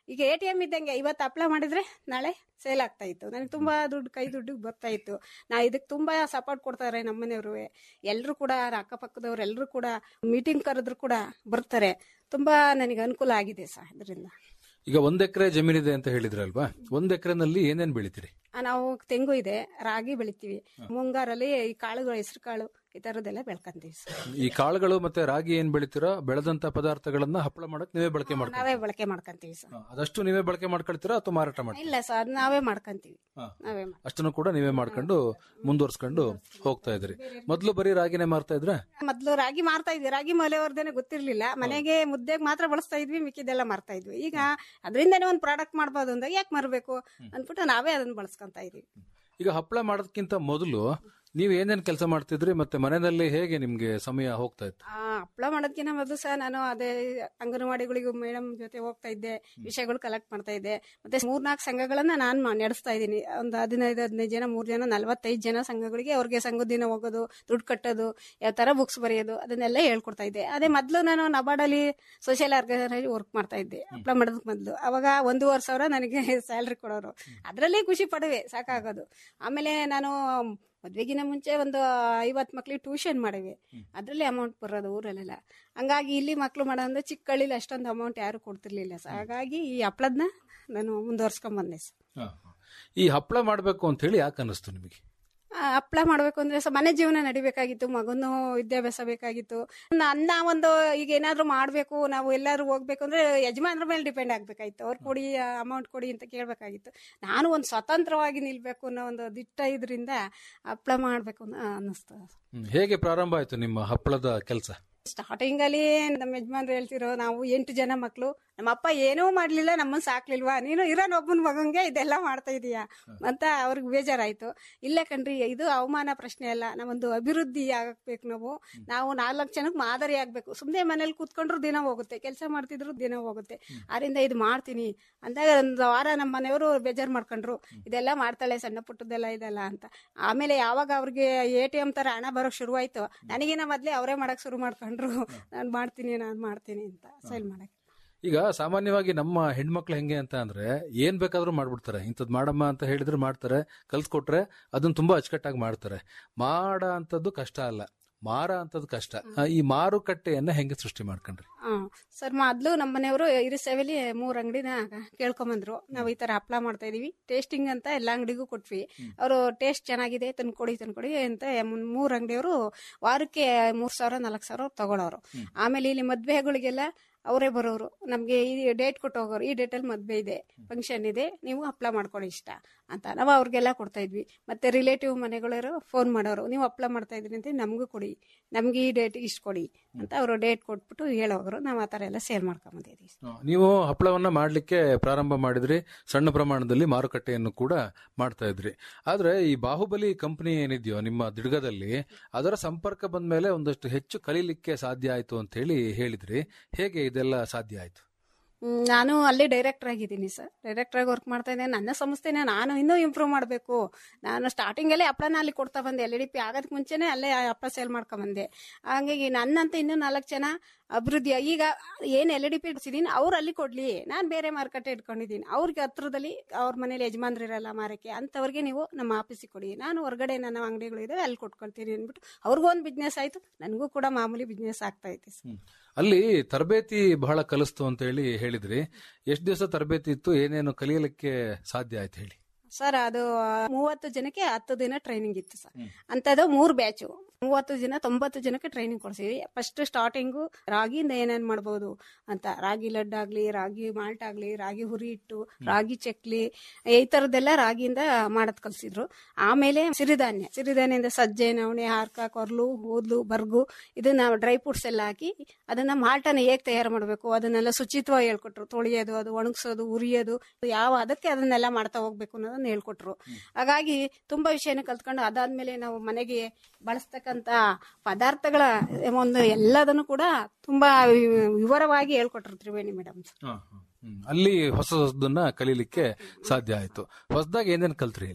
H: ಈಗ ಎ ಟಿ ಎಮ್ ಇದ್ದಂಗೆ ಇವತ್ತು ಅಪ್ಲೈ ಮಾಡಿದ್ರೆ ನಾಳೆ ಸೇಲ್ ಆಗ್ತಾ ಇತ್ತು ನನಗೆ ತುಂಬಾ ದುಡ್ಡು ಕೈ ದುಡ್ಡು ಬರ್ತಾ ಇತ್ತು ನಾ ಇದಕ್ಕೆ ತುಂಬಾ ಸಪೋರ್ಟ್ ಕೊಡ್ತಾರೆ ನಮ್ಮನೆಯವರು ಎಲ್ಲರೂ ಕೂಡ ಅಕ್ಕಪಕ್ಕದವ್ರು ಎಲ್ಲರೂ ಕೂಡ ಮೀಟಿಂಗ್ ಕರೆದ್ರು ಕೂಡ ಬರ್ತಾರೆ ತುಂಬಾ ನನಗೆ ಅನುಕೂಲ ಆಗಿದೆ ಸರ್ ಇದರಿಂದ
G: ಈಗ ಒಂದ್ ಎಕರೆ ಜಮೀನಿದೆ ಅಂತ ಹೇಳಿದ್ರಲ್ವಾ ಒಂದ್ ಎಕರೆನಲ್ಲಿ ಏನೇನ್ ಬೆಳಿತೀರಿ
H: ಆ, ನಾವು ತೆಂಗು ಇದೆ ರಾಗಿ ಬೆಳಿತೀವಿ ಮುಂಗಾರಲ್ಲಿ ಈ ಕಾಳುಗಳು ಹೆಸರು ಕಾಳು ಈ ತರದೆಲ್ಲ ಬೆಳ್ಕೊಂತೀವಿ ಸರ್
G: ಈ ಕಾಳುಗಳು ಮತ್ತೆ ರಾಗಿ ಏನ್ ಬೆಳಿತೀರೋ ಬೆಳೆದಂತ ಪದಾರ್ಥಗಳನ್ನ ಹಪ್ಪಳ ಮಾಡಕ್ ನೀವೇ ಬಳಕೆ ಮಾಡ್ತೀರಾ
H: ನಾವೇ ಬಳಕೆ ಮಾಡ್ಕೊಂತೀವಿ ಸರ್
G: ಅದಷ್ಟು ನೀವೇ ಬಳಕೆ ಮಾಡ್ಕೊಳ್ತೀರಾ ಅಥವಾ ಮಾರಾಟ ಮಾಡ್ತೀರಾ
H: ಇಲ್ಲ ಸರ್ ಅದ್ ನಾವೇ ಮಾಡ್ಕೊಂತೀವಿ ನಾವೇ ಮಾಡ್-
G: ಅಷ್ಟನ್ನು ಕೂಡ ನೀವೇ ಮಾಡ್ಕೊಂಡು ಮುಂದುವರ್ಸ್ಕೊಂಡು ಹೋಗ್ತಾ ಇದ್ರಿ ಮೊದ್ಲು ಬರೀ ರಾಗಿನೇ ಮಾರ್ತಾ ಇದ್ರ
H: ಮೊದ್ಲು ರಾಗಿ ಮಾರ್ತಾ ಇದ್ವಿ ರಾಗಿ ಮಲೆಯವ್ರದೇನೆ ಗೊತ್ತಿರ್ಲಿಲ್ಲ ಮನೆಗೆ ಮುದ್ದೆಗೆ ಮಾತ್ರ ಬಳಸ್ತಾ ಇದ್ವಿ ಮಿಕ್ಕಿದೆಲ್ಲ ಮಾರ್ತಾ ಇದ್ವಿ ಈಗ ಅದರಿಂದನೇ ಒಂದು ಪ್ರಾಡಕ್ಟ್ ಮಾಡ್ಬೋದು ಅಂದಾಗ ಯಾಕೆ ಮಾರಬೇಕು ಅಂದ್ಬಿಟ್ಟು ನಾವೇ ಅದನ್ನ ಬಳಸ್ಕೊಂತ ಇದೀವಿ
G: ಈಗ ಹಪ್ಪಳ ಮಾಡೋದಕ್ಕಿಂತ ಮೊದಲು ನೀವ್ ಏನೇನ್ ಕೆಲಸ ಮಾಡ್ತಿದ್ರಿ ಮತ್ತೆ ಮನೆಯಲ್ಲಿ ಹೇಗೆ ನಿಮ್ಗೆ ಸಮಯ ಹೋಗ್ತಾ ಇತ್ತು
H: ಆ ಹಪ್ಪಳ ಮಾಡೋದಕ್ಕಿಂತ ಮೊದಲು ಸಹ ನಾನು ಅದೇ ಅಂಗನವಾಡಿಗಳಿಗೂ ಮೇಡಮ್ ಜೊತೆ ಹೋಗ್ತಾ ಇದ್ದೆ ವಿಷಯಗಳು ಕಲೆಕ್ಟ್ ಮಾಡ್ತಾ ಇದ್ದೆ ಮತ್ತೆ ಮೂರ್ನಾಲ್ಕು ಸಂಘಗಳನ್ನ ನಾನು ನಡೆಸ್ತಾ ಇದ್ದೀನಿ ಒಂದು ಹದಿನೈದು ಹದಿನೈದು ಜನ ಮೂರ್ ಜನ ನಲವತ್ತೈದು ಜನ ಸಂಘಗಳಿಗೆ ಅವ್ರಿಗೆ ಸಂಘದ ದಿನ ಹೋಗೋದು ದುಡ್ಡು ಕಟ್ಟೋದು ಯಾವ ತರ ಬುಕ್ಸ್ ಬರೆಯೋದು ಅದನ್ನೆಲ್ಲ ಹೇಳ್ಕೊಡ್ತಾ ಇದ್ದೆ ಅದೇ ಮೊದಲು ನಾನು ನಬಾರ್ಡಲ್ಲಿ ಸೋಷಿಯಲ್ ಆರ್ಗನೈಸೇಷನ್ ವರ್ಕ್ ಮಾಡ್ತಾ ಇದ್ದೆ ಹಪ್ಪಳ ಮಾಡೋದಕ್ಕೆ ಮೊದಲು ಅವಾಗ ಒಂದೂವರೆ ಸಾವಿರ ನನಗೆ ಸ್ಯಾಲ್ರಿ ಕೊಡೋರು ಅದರಲ್ಲಿ ಖುಷಿ ಪಡುವೆ ಸಾಕಾಗೋದು ಆಮೇಲೆ ನಾನು ಮದ್ವೆಗಿನ ಮುಂಚೆ ಒಂದು ಐವತ್ತು ಮಕ್ಳಿಗೆ ಟ್ಯೂಷನ್ ಮಾಡಿವೆ ಅದರಲ್ಲಿ ಅಮೌಂಟ್ ಬರೋದು ಊರಲ್ಲೆಲ್ಲ ಹಂಗಾಗಿ ಇಲ್ಲಿ ಮಕ್ಳು ಮಾಡೋದ್ರೆ ಚಿಕ್ಕ ಹಳ್ಳಿಲಿ ಅಷ್ಟೊಂದು ಅಮೌಂಟ್ ಯಾರು ಕೊಡ್ತಿರ್ಲಿಲ್ಲ ಸರ್ ಹಾಗಾಗಿ ಈ ಹಪ್ಳದ್ನ ನಾನು ಮುಂದುವರ್ಸ್ಕೊಂಡ್ ಬಂದೆ ಸರ್
G: ಈ ಹಪ್ಪಳ ಮಾಡ್ಬೇಕು ಅಂತ ಹೇಳಿ ಯಾಕೆ ಅನ್ನಿಸ್ತು ನಿಮಗೆ
H: ಹಪ್ಳ ಮಾಡ್ಬೇಕು ಅಂದ್ರೆ ಸ ಮನೆ ಜೀವನ ನಡಿಬೇಕಾಗಿತ್ತು ಮಗನು ವಿದ್ಯಾಭ್ಯಾಸ ಬೇಕಾಗಿತ್ತು ನನ್ನ ಒಂದು ಈಗ ಏನಾದ್ರು ಮಾಡ್ಬೇಕು ನಾವು ಎಲ್ಲಾರು ಹೋಗ್ಬೇಕು ಅಂದ್ರೆ ಯಜಮಾನ್ರ ಮೇಲೆ ಡಿಪೆಂಡ್ ಆಗ್ಬೇಕಾಗಿತ್ತು ಅವ್ರು ಕೊಡಿ ಅಮೌಂಟ್ ಕೊಡಿ ಅಂತ ಕೇಳ್ಬೇಕಾಗಿತ್ತು ನಾನು ಒಂದು ಸ್ವತಂತ್ರವಾಗಿ ನಿಲ್ಬೇಕು ಅನ್ನೋ ಒಂದು ದಿಟ್ಟ ಇದ್ರಿಂದ ಹಪ್ಳ ಮಾಡ್ಬೇಕು ಅನ್ನೋ ಅನ್ನಿಸ್ತು
G: ಹ್ಮ್. ಹೇಗೆ ಪ್ರಾರಂಭ ಆಯ್ತು ನಿಮ್ಮ ಹಪ್ಪಳದ ಕೆಲಸ
H: ಸ್ಟಾರ್ಟಿಂಗ್ ಅಲ್ಲಿ ನಮ್ಮ ಯಜಮಾನ್ರು ಹೇಳ್ತಿರೋ ನಾವು ಎಂಟು ಜನ ಮಕ್ಳು ನಮ್ಮ ಅಪ್ಪ ಏನೂ ಮಾಡ್ಲಿಲ್ಲ ನಮ್ಮನ್ನ ಸಾಕ್ಲಿಲ್ವಾ ನೀನು ಇರೋನ್ ಒಬ್ಬನ ಮಗಂಗೆ ಇದೆಲ್ಲ ಮಾಡ್ತಾ ಇದೀಯಾ ಅಂತ ಅವ್ರಿಗೆ ಬೇಜಾರಾಯ್ತು ಇಲ್ಲ ಕಣ್ರಿ ಇದು ಅವಮಾನ ಪ್ರಶ್ನೆ ಅಲ್ಲ ನಾವೊಂದು ಅಭಿವೃದ್ಧಿ ಆಗ್ಬೇಕು ನಾವು ನಾವು ನಾಲ್ಕು ಜನಕ್ಕೆ ಮಾದರಿ ಆಗ್ಬೇಕು ಸುಮ್ಮನೆ ಮನೇಲಿ ಕೂತ್ಕೊಂಡ್ರು ದಿನ ಹೋಗುತ್ತೆ ಕೆಲಸ ಮಾಡ್ತಿದ್ರು ದಿನ ಹೋಗುತ್ತೆ ಆರಿಂದ ಇದು ಮಾಡ್ತೀನಿ ಅಂದಾಗ ಒಂದು ವಾರ ನಮ್ಮ ಮನೆಯವರು ಬೇಜಾರು ಮಾಡ್ಕೊಂಡ್ರು ಇದೆಲ್ಲ ಮಾಡ್ತಾಳೆ ಸಣ್ಣ ಪುಟ್ಟದೆಲ್ಲ ಇದೆಲ್ಲ ಅಂತ ಆಮೇಲೆ ಯಾವಾಗ ಅವ್ರಿಗೆ ಎ ಟಿ ಎಂ ತರ ಹಣ ಬರೋಕ್ ಶುರುವಾಯ್ತು ನನಗಿನ ಮೊದ್ಲೇ ಅವರೇ ಮಾಡಕ್ ಶುರು ಮಾಡ್ಕೊಂಡ್ರು ನಾನು ಮಾಡ್ತೀನಿ ನಾನು ಮಾಡ್ತೀನಿ ಅಂತ ಸೈಲ್ ಮಾಡಕ್
G: ಈಗ ಸಾಮಾನ್ಯವಾಗಿ ನಮ್ಮ ಹೆಣ್ಮಕ್ಳು ಹೆಂಗೆ ಅಂತ ಅಂದ್ರೆ ಏನ್ ಬೇಕಾದ್ರೂ ಮಾಡ್ಬಿಡ್ತಾರೆ ಇಂಥದ್ ಮಾಡಮ್ಮ ಅಂತ ಹೇಳಿದ್ರೆ ಮಾಡ್ತಾರೆ ಕಲ್ಸ್ಕೊಟ್ರೆ ಅದನ್ನ ತುಂಬಾ ಅಚ್ಚುಕಟ್ಟಾಗಿ ಮಾಡ್ತಾರೆ ಮಾಡ ಅಂತದ್ದು ಕಷ್ಟ ಅಲ್ಲ ಮಾರ ಅಂತದ್ದು ಕಷ್ಟ ಆ, ಈ ಮಾರುಕಟ್ಟೆಯನ್ನ ಹೆಂಗೆ ಸೃಷ್ಟಿ ಮಾಡ್ಕೊಂಡ್ರಿ
H: ಹಾ ಸರ್ ಮೊದ್ಲು ನಮ್ಮ ಮನೆಯವರು ಇರು ಸೇವೆಲಿ ಮೂರ್ ಅಂಗಡಿನ ಕೇಳ್ಕೊಂಬಂದ್ರು ನಾವು ಈ ತರ ಹಪ್ಳ ಮಾಡ್ತಾ ಇದೀವಿ ಟೇಸ್ಟಿಂಗ್ ಅಂತ ಎಲ್ಲ ಅಂಗಡಿಗೂ ಕೊಟ್ವಿ ಅವರು ಟೇಸ್ಟ್ ಚೆನ್ನಾಗಿದೆ ತಂದ್ಕೊಡಿ ತಂದ್ಕೊಡಿ ಅಂತ ಮುನ್- ಮೂರ್ ಅಂಗಡಿಯವರು ವಾರಕ್ಕೆ ಮೂರ್ ಸಾವಿರ ನಾಲ್ಕು ಸಾವಿರ ತಗೊಳೋರು ಆಮೇಲೆ ಇಲ್ಲಿ ಮದ್ವೆಗಳಿಗೆಲ್ಲ ಅವರೇ ಬರೋರು ನಮ್ಗೆ ಈ ಡೇಟ್ ಕೊಟ್ಟು ಹೋಗೋರು ಈ ಡೇಟಲ್ಲಿ ಮದ್ವೆ ಇದೆ ಫಂಕ್ಷನ್ ಇದೆ ನೀವು ಹಪ್ಳ ಮಾಡ್ಕೊಳ್ಳಿ ಇಷ್ಟ ಅಂತ ನಾವು ಅವ್ರಿಗೆಲ್ಲ ಕೊಡ್ತಾ ಇದ್ವಿ ಮತ್ತೆ ರಿಲೇಟಿವ್ ಮನೆಗಳವರು ಫೋನ್ ಮಾಡೋರು ನೀವು ಹಪ್ಳ ಮಾಡ್ತಾ ಇದ್ರಿ ಅಂತ ನಮಗೂ ಕೊಡಿ ನಮ್ಗೆ ಈ ಡೇಟ್ ಇಷ್ಟು ಕೊಡಿ ಅಂತ ಅವರು ಡೇಟ್ ಕೊಟ್ಬಿಟ್ಟು ಹೇಳೋರು ನಾವು ಆ ಥರ ಎಲ್ಲ ಸೇಲ್ ಮಾಡ್ಕೊಂಬಂದಿದ್ವಿ
G: ನೀವು ಹಪ್ಪಳವನ್ನ ಮಾಡ್ಲಿಕ್ಕೆ ಪ್ರಾರಂಭ ಮಾಡಿದ್ರಿ ಸಣ್ಣ ಪ್ರಮಾಣದಲ್ಲಿ ಮಾರುಕಟ್ಟೆಯನ್ನು ಕೂಡ ಮಾಡ್ತಾ ಇದ್ರಿ ಆದ್ರೆ ಈ ಬಾಹುಬಲಿ ಕಂಪನಿ ಏನಿದೆಯೋ ನಿಮ್ಮ ದಿಡ್ಗದಲ್ಲಿ ಅದರ ಸಂಪರ್ಕ ಬಂದ ಮೇಲೆ ಒಂದಷ್ಟು ಹೆಚ್ಚು ಕಲೀಲಿಕ್ಕೆ ಸಾಧ್ಯ ಆಯ್ತು ಅಂತ ಹೇಳಿ ಹೇಳಿದ್ರಿ ಹೇಗೆ ಇದೆಲ್ಲ ಸಾಧ್ಯ ಆಯ್ತು
H: ಹ್ಮ್, ನಾನು ಅಲ್ಲಿ ಡೈರೆಕ್ಟರ್ ಆಗಿದ್ದೀನಿ ಸರ್ ಡೈರೆಕ್ಟರ್ ಆಗಿ ವರ್ಕ್ ಮಾಡ್ತಾ ಇದ್ದೇನೆ ನನ್ನ ಸಂಸ್ಥೆನ ನಾನು ಇನ್ನೂ ಇಂಪ್ರೂವ್ ಮಾಡಬೇಕು ನಾನು ಸ್ಟಾರ್ಟಿಂಗ್ ಅಲ್ಲೇ ಹಪ್ಪಳನ ಅಲ್ಲಿ ಕೊಡ್ತಾ ಬಂದೆ ಎಲ್ ಡಿ ಪಿ ಆಗೋದಕ್ಕೆ ಮುಂಚೆನೆ ಅಲ್ಲೇ ಹಪ್ಪಳ ಸೇಲ್ ಮಾಡ್ಕೊಂಡ್ ಬಂದೆ ಹಾಗಾಗಿ ನನ್ನಂತ ಇನ್ನೂ ನಾಲ್ಕು ಜನ ಅಭಿವೃದ್ಧಿ ಈಗ ಏನ್ ಎಲ್ ಡಿ ಪಿ ಇಡ್ಸಿದೀನಿ ಅವ್ರು ಅಲ್ಲಿ ಕೊಡ್ಲಿ ನಾನು ಬೇರೆ ಮಾರುಕಟ್ಟೆ ಇಟ್ಕೊಂಡಿದ್ದೀನಿ ಅವ್ರಿಗೆ ಹತ್ರದಲ್ಲಿ ಅವ್ರ ಮನೇಲಿ ಯಜಮಾನ್ರಿರಲ್ಲ ಮಾರಕ್ಕೆ ಅಂತವ್ರಿಗೆ ನೀವು ನಮ್ಮ ಆಫೀಸಿಗೆ ಕೊಡಿ ನಾನು ಹೊರಗಡೆ ನನ್ನ ಅಂಗಡಿಗಳು ಇದಾವೆ ಅಲ್ಲಿ ಕೊಟ್ಕೊಳ್ತೀನಿ ಅಂದ್ಬಿಟ್ಟು ಅವ್ರಿಗೂ ಒಂದು ಬಿಸ್ನೆಸ್ ಆಯ್ತು ನನಗೂ ಕೂಡ ಮಾಮೂಲಿ ಬಿಸ್ನೆಸ್ ಆಗ್ತಾ ಐತೆ ಸರ್
G: ಅಲ್ಲಿ ತರಬೇತಿ ಬಹಳ ಕಲಿಸ್ತು ಅಂತ ಹೇಳಿ ಹೇಳಿದ್ರಿ ಎಷ್ಟು ದಿವಸ ತರಬೇತಿ ಇತ್ತು ಏನೇನು ಕಲಿಯಲಿಕ್ಕೆ ಸಾಧ್ಯ ಆಯ್ತು ಹೇಳಿ
H: ಸರ್ ಅದು ಮೂವತ್ತು ಜನಕ್ಕೆ ಹತ್ತು ದಿನ ಟ್ರೈನಿಂಗ್ ಇತ್ತು ಸರ್ ಅಂತದ್ದು ಮೂರು ಬ್ಯಾಚು ಮೂವತ್ತು ಜನ ತೊಂಬತ್ತು ಜನಕ್ಕೆ ಟ್ರೈನಿಂಗ್ ಕೊಡ್ಸಿದ್ವಿ ಫಸ್ಟ್ ಸ್ಟಾರ್ಟಿಂಗು ರಾಗಿಯಿಂದ ಏನೇನ್ ಮಾಡ್ಬೋದು ಅಂತ ರಾಗಿ ಲಡ್ಡು ಆಗ್ಲಿ ರಾಗಿ ಮಾಲ್ಟ್ ಆಗ್ಲಿ ರಾಗಿ ಹುರಿ ಹಿಟ್ಟು ರಾಗಿ ಚಕ್ಲಿ ಈ ತರದ್ದೆಲ್ಲ ರಾಗಿಯಿಂದ ಮಾಡೋದ್ ಕಲ್ಸಿದ್ರು ಆಮೇಲೆ ಸಿರಿಧಾನ್ಯ ಸಿರಿಧಾನ್ಯದಿಂದ ಸಜ್ಜೆ ನವಣೆ ಹಾರ್ಕ ಕೊರ್ಲು ಊದ್ಲು ಬರ್ಗು ಇದನ್ನ ಡ್ರೈ ಫ್ರೂಟ್ಸ್ ಎಲ್ಲ ಹಾಕಿ ಅದನ್ನ ಮಾಲ್ಟನ ಹೇಗ್ ತಯಾರು ಮಾಡಬೇಕು ಅದನ್ನೆಲ್ಲ ಶುಚಿತ್ವ ಹೇಳ್ಕೊಟ್ರು ತೊಳೆಯೋದು ಅದು ಒಣಗಿಸೋದು ಉರಿಯೋದು ಯಾವ ಅದಕ್ಕೆ ಅದನ್ನೆಲ್ಲ ಮಾಡ್ತಾ ಹೋಗ್ಬೇಕು ಅನ್ನೋದನ್ನ ಹೇಳ್ಕೊಟ್ರು ಹಾಗಾಗಿ ತುಂಬಾ ವಿಷಯನ ಕಲ್ತ್ಕೊಂಡು ಅದಾದ್ಮೇಲೆ ನಾವು ಮನೆಗೆ ಬಳಸ್ತಕ್ಕಂತ ಪದಾರ್ಥಗಳ ಒಂದು ಎಲ್ಲದನ್ನು ಕೂಡ ತುಂಬಾ ವಿ- ವಿವರವಾಗಿ ಹೇಳ್ಕೊಟ್ರು ತ್ರಿವೇಣಿ ಮೇಡಮ್
G: ಹ್ಮ್. ಅಲ್ಲಿ ಹೊಸ ಹೊಸದನ್ನ ಕಲೀಲಿಕ್ಕೆ ಸಾಧ್ಯ ಆಯ್ತು ಹೊಸದಾಗಿ ಏನೇನ್ ಕಲ್ತ್ರಿ ಅಲ್ಲಿ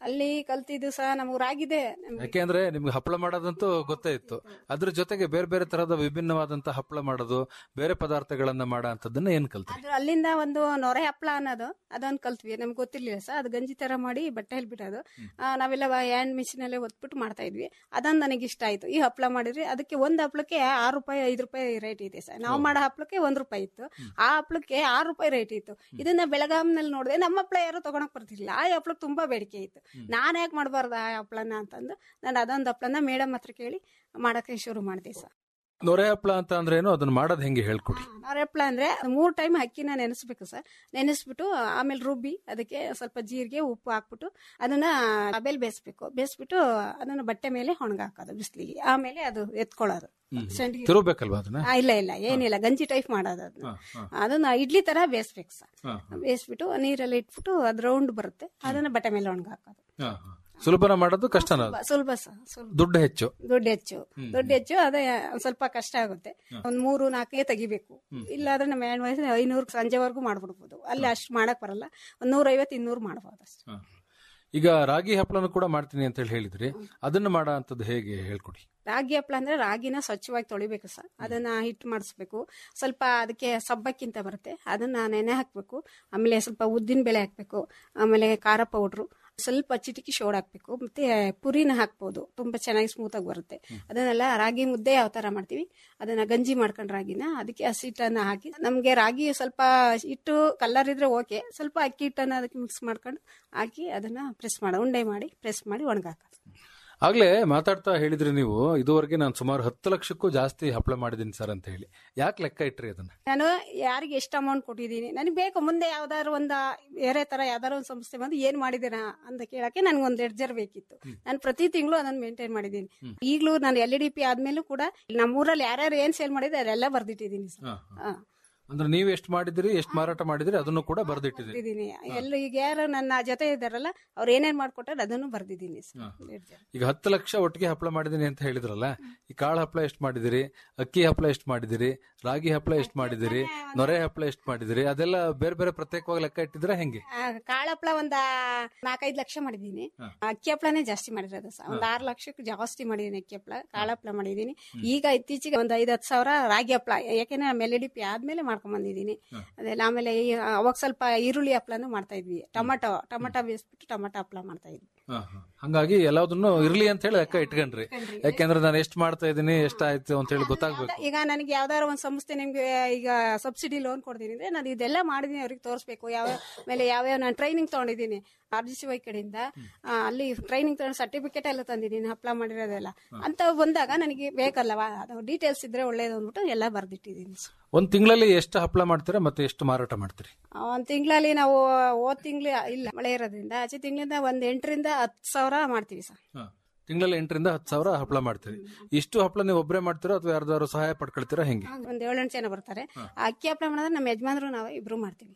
H: ಅಲ್ಲಿ ಕಲ್ತಿದ್ದು ಸಹ ನಮ್ಗೆ ರಾಗಿದೆ ನಮ್ಗೆ
G: ಯಾಕೆಂದ್ರೆ ನಿಮ್ಗೆ ಹಪ್ಪಳ ಮಾಡೋದಂತೂ ಗೊತ್ತೇ ಇತ್ತು ಅದ್ರ ಜೊತೆಗೆ ಬೇರೆ ಬೇರೆ ತರಹದ ವಿಭಿನ್ನವಾದಂತಹ ಹಪ್ಪಳ ಮಾಡೋದು ಬೇರೆ ಪದಾರ್ಥಗಳನ್ನ ಮಾಡೋ ಅಂತದನ್ನ ಏನ್ ಕಲ್ತ್ರಿ
H: ಅದು ಅಲ್ಲಿಂದ ಒಂದು ನೊರೆ ಹಪ್ಪಳ ಅನ್ನೋದು ಅದೊಂದು ಕಲ್ತ್ವಿ ನಮ್ಗೆ ಗೊತ್ತಿರ್ಲಿಲ್ಲ ಸರ್ ಅದು ಗಂಜಿ ತರ ಮಾಡಿ ಬಟ್ಟೆಯಲ್ಲಿ ಬಿಡೋದು ಆ, ನಾವೆಲ್ಲ ಹ್ಯಾಂಡ್ ಮಿಷಿನಲ್ಲೇ ಒತ್ಬಿಟ್ಟು ಮಾಡ್ತಾ ಇದ್ವಿ ಅದೊಂದು ನನಗೆ ಇಷ್ಟ ಆಯ್ತು ಈ ಹಪ್ಪಳ ಮಾಡಿದ್ರೆ ಅದಕ್ಕೆ ಒಂದು ಹಪ್ಪಳಕ್ಕೆ ಆರು ರೂಪಾಯಿ ಐದು ರೂಪಾಯಿ ರೇಟ್ ಇದೆ ಸರ್ ನಾವು ಮಾಡೋ ಹಪ್ಪಳಕ್ಕೆ ಒಂದ್ ರೂಪಾಯಿ ಇತ್ತು ಆ ಹಪ್ಪಳಕ್ಕೆ ಆರು ರೂಪಾಯಿ ರೇಟ್ ಇತ್ತು ಇದನ್ನ ಬೆಳಗಾಂನಲ್ಲಿ ನೋಡಿದೆ ನಮ್ಮ ಹಪ್ಪಳ ಯಾರು ತಗೊಳಕ್ ಬರ್ತಿರ್ಲಿಲ್ಲ ಆ ಹಪ್ಪಳಕ್ಕೆ ತುಂಬಾ ಬೇಡಿಕೆ ಇತ್ತು ನಾನು ಯಾಕೆ ಮಾಡಬಾರ್ದು ಆ ಹಪ್ಪಳನ ಅಂತಂದು ನಾನು ಅದೊಂದು ಹಪ್ಪಳನ ಮೇಡಮ್ ಹತ್ರ ಕೇಳಿ ಮಾಡಕ್ಕೆ ಶುರು ಮಾಡಿದೆ ಸರ್
G: ನೊರೆ ಹಪ್ಪಳ ಅಂತ ಅಂದ್ರೆ ಏನು ಅದನ್ನ ಮಾಡೋದ್ ಹೆಂಗೆ ಹೇಳ್ಕೊಡಿ
H: ಹಪ್ಪಳ ಅಂದ್ರೆ ಮೂರ್ ಟೈಮ್ ಅಕ್ಕಿನ ನೆನೆಸ್ಬೇಕು ಸರ್ ನೆನೆಸ್ಬಿಟ್ಟು ಆಮೇಲೆ ರುಬ್ಬಿ ಅದಕ್ಕೆ ಸ್ವಲ್ಪ ಜೀರಿಗೆ ಉಪ್ಪು ಹಾಕ್ಬಿಟ್ಟು ಅದನ್ನ ಅಬೇಲ್ ಬೇಯಿಸ್ಬೇಕು ಬೇಯಿಸ್ಬಿಟ್ಟು ಅದನ್ನ ಬಟ್ಟೆ ಮೇಲೆ ಒಣಗಾಕೋದು ಬಿಸಿಲಿಗೆ ಆಮೇಲೆ ಅದು ಎತ್ಕೊಳ್ಳೋದು ಸಂಡಿಗೆ
G: ತಿರುಬೇಕಲ್ವಾ ಅದನ್ನ
H: ಆ, ಇಲ್ಲ ಇಲ್ಲ ಏನಿಲ್ಲ ಗಂಜಿ ಟೈಪ್ ಮಾಡೋದು ಅದನ್ನ ಅದನ್ನ ಇಡ್ಲಿ ತರ ಬೇಯಿಸ್ಬೇಕು ಸರ್ ಬೇಯಿಸ್ಬಿಟ್ಟು ನೀರಲ್ಲಿ ಇಟ್ಬಿಟ್ಟು ಅದು ರೌಂಡ್ ಬರುತ್ತೆ ಅದನ್ನ ಬಟ್ಟೆ ಮೇಲೆ ಒಣಗಾಕೋದು
G: ಸುಲಭನ ಮಾಡೋದು ಕಷ್ಟನ ಅದು?
H: ಸುಲಭ ಸರ್ ಸುಲಭ
G: ದುಡ್ಡು ಹೆಚ್ಚು
H: ದುಡ್ಡು ಹೆಚ್ಚು ದುಡ್ಡು ಹೆಚ್ಚು ಅದೇ ಒಂದ್ ಸ್ವಲ್ಪ ಕಷ್ಟ ಆಗುತ್ತೆ ಒಂದ್ ಮೂರು ನಾಲ್ಕೇ ತೆಗಿಬೇಕು ಇಲ್ಲಾದ್ರೆ ನಮ್ಮ ಹ್ಯಾಂಡ್ ವಯಸ್ಸು ಐನೂರು ಸಂಜೆವರೆಗೂ ಮಾಡ್ಬಿಡ್ಬೋದು ಅಲ್ಲಿ ಅಷ್ಟು ಮಾಡಕ್ ಬರಲ್ಲ ಒಂದ್ ನೂರ ಐವತ್ತು ಇನ್ನೂರು ಮಾಡ್ಬೋದು ಅಷ್ಟೇ
G: ಈಗ ರಾಗಿ ಹಪ್ಪಳನು ಕೂಡ ಮಾಡ್ತೀನಿ ಅಂತ ಹೇಳಿ ಹೇಳಿದ್ರಿ ಅದನ್ನ ಮಾಡೋ ಅಂತದ್ದು ಹೇಗೆ ಹೇಳ್ಕೊಡಿ
H: ರಾಗಿ ಹಪ್ಪಳ ಅಂದ್ರೆ ರಾಗಿನ ಸ್ವಚ್ಛವಾಗಿ ತೊಳಿಬೇಕು ಸರ್ ಅದನ್ನ ಹಿಟ್ಟು ಮಾಡಿಸ್ಬೇಕು ಸ್ವಲ್ಪ ಅದಕ್ಕೆ ಸಬ್ಬಕ್ಕಿಂತ ಬರುತ್ತೆ ಅದನ್ನ ನೆನೆ ಹಾಕ್ಬೇಕು ಆಮೇಲೆ ಸ್ವಲ್ಪ ಉದ್ದಿನ ಬೇಳೆ ಹಾಕ್ಬೇಕು ಆಮೇಲೆ ಖಾರ ಪೌಡ್ರು ಸ್ವಲ್ಪ ಚಿಟಿಕಿ ಶೋಡ್ ಹಾಕ್ಬೇಕು ಮತ್ತೆ ಪುರಿನ ಹಾಕ್ಬೋದು ತುಂಬಾ ಚೆನ್ನಾಗಿ ಸ್ಮೂತ್ ಆಗಿ ಬರುತ್ತೆ ಅದನ್ನೆಲ್ಲ ರಾಗಿ ಮುದ್ದೆ ಯಾವ ತರ ಮಾಡ್ತೀವಿ ಅದನ್ನ ಗಂಜಿ ಮಾಡ್ಕೊಂಡು ರಾಗಿನ ಅದಕ್ಕೆ ಹಸಿ ಹಿಟ್ಟನ್ನ ಹಾಕಿ ನಮ್ಗೆ ರಾಗಿ ಸ್ವಲ್ಪ ಹಿಟ್ಟು ಕಲ್ಲರ್ ಇದ್ರೆ ಓಕೆ ಸ್ವಲ್ಪ ಅಕ್ಕಿ ಹಿಟ್ಟನ್ನ ಅದಕ್ಕೆ ಮಿಕ್ಸ್ ಮಾಡ್ಕೊಂಡು ಹಾಕಿ ಅದನ್ನ ಪ್ರೆಸ್ ಮಾಡಿ ಉಂಡೆ ಮಾಡಿ ಪ್ರೆಸ್ ಮಾಡಿ ಒಣಗಾಕೋದು
G: ಆಗ್ಲೇ ಮಾತಾಡ್ತಾ ಹೇಳಿದ್ರಿ ನೀವು ಇದುವರೆಗೆ ನಾನು ಸುಮಾರು ಹತ್ತು ಲಕ್ಷಕ್ಕೂ ಜಾಸ್ತಿ ಹಪ್ಪಳ ಮಾಡಿದ್ದೀನಿ ಸರ್ ಅಂತ ಹೇಳಿ ಯಾಕೆ ಲೆಕ್ಕ ಇಟ್ರಿ ಅದನ್ನ
H: ನಾನು ಯಾರಿಗೆ ಎಷ್ಟು ಅಮೌಂಟ್ ಕೊಟ್ಟಿದ್ದೀನಿ ನನಗೆ ಬೇಕು ಮುಂದೆ ಯಾವ್ದಾದ್ರು ಒಂದು ಬೇರೆ ತರ ಯಾವ್ದಾದ್ರು ಒಂದು ಸಂಸ್ಥೆ ಬಂದು ಏನ್ ಮಾಡಿದ್ದೀರಾ ಅಂತ ಕೇಳಕ್ಕೆ ನನ್ಗೆ ಒಂದು ಎಡ್ಜರ್ ಬೇಕಿತ್ತು ನಾನು ಪ್ರತಿ ತಿಂಗಳು ಅದನ್ನ ಮೇಂಟೈನ್ ಮಾಡಿದ್ದೀನಿ ಈಗಲೂ ನಾನು ಎಲ್ ಇ ಡಿ ಪಿ ಆದ್ಮೇಲೂ ಕೂಡ ನಮ್ಮೂರಲ್ಲಿ ಯಾರ್ಯಾರು ಏನ್ ಸೇಲ್ ಮಾಡಿದ್ರೆ ಅದೆಲ್ಲ ಬರ್ದಿಟ್ಟಿದ್ದೀನಿ ಸರ್ ಹಾ.
G: ಅಂದ್ರೆ ನೀವು ಎಷ್ಟು ಮಾಡಿದಿರಿ ಎಷ್ಟು ಮಾರಾಟ ಮಾಡಿದಿರಿ ಅದನ್ನು ಕೂಡ ಬರ್ದಿಟ್ಟಿದ್ದೀರಿ
H: ಬರ್ದಿದ್ದೀನಿ ಎಲ್ಲ ಈಗ ಯಾರು ನನ್ನ ಜೊತೆ ಇದ್ದಾರಲ್ಲ ಅವ್ರು ಏನೇನ್ ಮಾಡ್ಕೊಟ್ಟಾರೆ ಅದನ್ನು ಬರ್ದಿದ್ದೀನಿ ಸರ್ ledger.
G: ಈಗ ಹತ್ತು ಲಕ್ಷ ಒಟ್ಟಿಗೆ ಹಪ್ಪಳ ಮಾಡಿದೀನಿ ಅಂತ ಹೇಳಿದ್ರಲ್ಲ ಈ ಕಾಳು ಹಪ್ಪಳ ಎಷ್ಟು ಮಾಡಿದಿರಿ ಅಕ್ಕಿ ಹಪ್ಪಳ ಎಷ್ಟು ಮಾಡಿದಿರಿ ರಾಗಿ ಹಪ್ಪಳ ಎಷ್ಟು ಮಾಡಿದಿರಿ ನೊರೆ ಹಪ್ಪಳ ಎಷ್ಟು ಮಾಡಿದಿರಿ ಅದೆಲ್ಲ ಬೇರೆ ಬೇರೆ ಪ್ರತ್ಯೇಕವಾಗಿ ಲೆಕ್ಕ ಇಟ್ಟಿದ್ರೆ ಹೆಂಗೆ
H: ಆ, ಕಾಳಪ್ಳ ಒಂದ ನಾಲ್ಕೈದು ಲಕ್ಷ ಮಾಡಿದ್ದೀನಿ ಅಕ್ಕಿ ಹಪ್ಳನೇ ಜಾಸ್ತಿ ಮಾಡಿರೋದು ಸರ್ ಒಂದ್ ಆರು ಲಕ್ಷಕ್ಕೆ ಜಾಸ್ತಿ ಮಾಡಿದ್ದೀನಿ ಅಕ್ಕಿ ಹಪ್ಳ ಕಾಳಪ್ಳ ಮಾಡಿದ್ದೀನಿ ಈಗ ಇತ್ತೀಚೆಗೆ ಒಂದ್ ಐದ್ ಹತ್ತು ಸಾವಿರ ರಾಗಿ ಹಪ್ಳ ಯಾಕೆಂದ್ರೆ ಮೆಲೆಡಿ ಪಿ ಆದ್ಮೇಲೆ ಮಾಡ್ಕೊಂಡ್ ಬಂದಿದ್ದೀನಿ ಅದೆಲ್ಲ ಆಮೇಲೆ ಈ ಅವಾಗ ಸ್ವಲ್ಪ ಈರುಳ್ಳಿ ಹಪ್ಳನು ಮಾಡ್ತಾ ಇದ್ವಿ ಟೊಮಟೊ ಟೊಮಟೊ ಬೇಯಿಸ್ಬಿಟ್ಟು ಟೊಮಟೊ ಹಪ್ಳ ಮಾಡ್ತಾ ಇದ್ವಿ
G: ಹಂಗಾಗಿ ಎಲ್ಲದನ್ನು ಇರ್ಲಿ ಅಂತ ಹೇಳಿ ಲೆಕ್ಕ ಇಟ್ಕೊಂಡ್ರಿ ಯಾಕೆಂದ್ರೆ ನಾನು ಎಷ್ಟು ಮಾಡ್ತಾ ಇದ್ದೀನಿ ಎಷ್ಟಾಯ್ತು ಅಂತ ಹೇಳಿ ಗೊತ್ತಾಗ್ಬೇಕು
H: ಈಗ ನನಗೆ ಯಾವ್ದಾರ ಒಂದು ಸಂಸ್ಥೆ ನಿಮ್ಗೆ ಈಗ ಸಬ್ಸಿಡಿ ಲೋನ್ ಕೊಡ್ತೀನಿ ಅಂದ್ರೆ ನಾನು ಇದೆಲ್ಲ ಮಾಡಿದೀನಿ ಅವ್ರಿಗೆ ತೋರಿಸ್ಬೇಕು ಯಾವ ಮೇಲೆ ಯಾವ್ಯಾವ ನಾನು ಟ್ರೈನಿಂಗ್ ತಗೊಂಡಿದ್ದೀನಿ ಆರ್ ಜಿ ಸಿ ವೈ ಕಡೆಯಿಂದ ಆ, ಅಲ್ಲಿ ಟ್ರೈನಿಂಗ್ ತಗೊಂಡು ಸರ್ಟಿಫಿಕೇಟ್ ಎಲ್ಲ ತಂದಿದ್ದೀನಿ ಅಪ್ಲೈ ಮಾಡಿರೋದೆಲ್ಲ ಅಂತ ಬಂದಾಗ ನನಗೆ ಬೇಕಲ್ಲವಾ ಅದು ಡೀಟೇಲ್ಸ್ ಇದ್ರೆ ಒಳ್ಳೇದು ಅಂದ್ಬಿಟ್ಟು ಎಲ್ಲ ಬರ್ದಿಟ್ಟಿದ್ದೀನಿ
G: ಒಂದ್ ತಿಂಗಳಲ್ಲಿ ಎಷ್ಟು ಹಪ್ಪಳ ಮಾಡ್ತೀರಾ ಮತ್ತೆ ಎಷ್ಟು ಮಾರಾಟ ಮಾಡ್ತೀರಿ
H: ಒಂದ್ ತಿಂಗಳಲ್ಲಿ ನಾವು ಹೋದ್ ತಿಂಗಳು ಇಲ್ಲ ಮಳೆ ಇರೋದ್ರಿಂದ ಆಚೆ ತಿಂಗಳಿಂದ ಒಂದ್ ಎಂಟರಿಂದ ಹತ್ತು ಸಾವಿರ ಮಾಡ್ತೀವಿ ಸರ್
G: ತಿಂಗಳಲ್ಲಿ ಎಂಟರಿಂದ ಹತ್ತು ಸಾವಿರ ಹಪ್ಪಳ ಮಾಡ್ತೀರಿ ಇಷ್ಟು ಹಪ್ಪಳ ನೀವು ಒಬ್ಬರೇ ಮಾಡ್ತೀರಾ ಅಥವಾ ಯಾರ್ದಾದ್ರು ಸಹಾಯ ಪಡ್ಕೊಳ್ತೀರಾ ಹೆಂಗೆ
H: ಒಂದ್ ಏಳೆಂಟು ಜನ ಬರ್ತಾರೆ ಆ ಅಕ್ಕಿ ಹಪ್ಪಳ ಮಾಡಿದ್ರೆ ನಮ್ಮ ಯಜಮಾನ್ರು ನಾವು ಇಬ್ರು ಮಾಡ್ತೀವಿ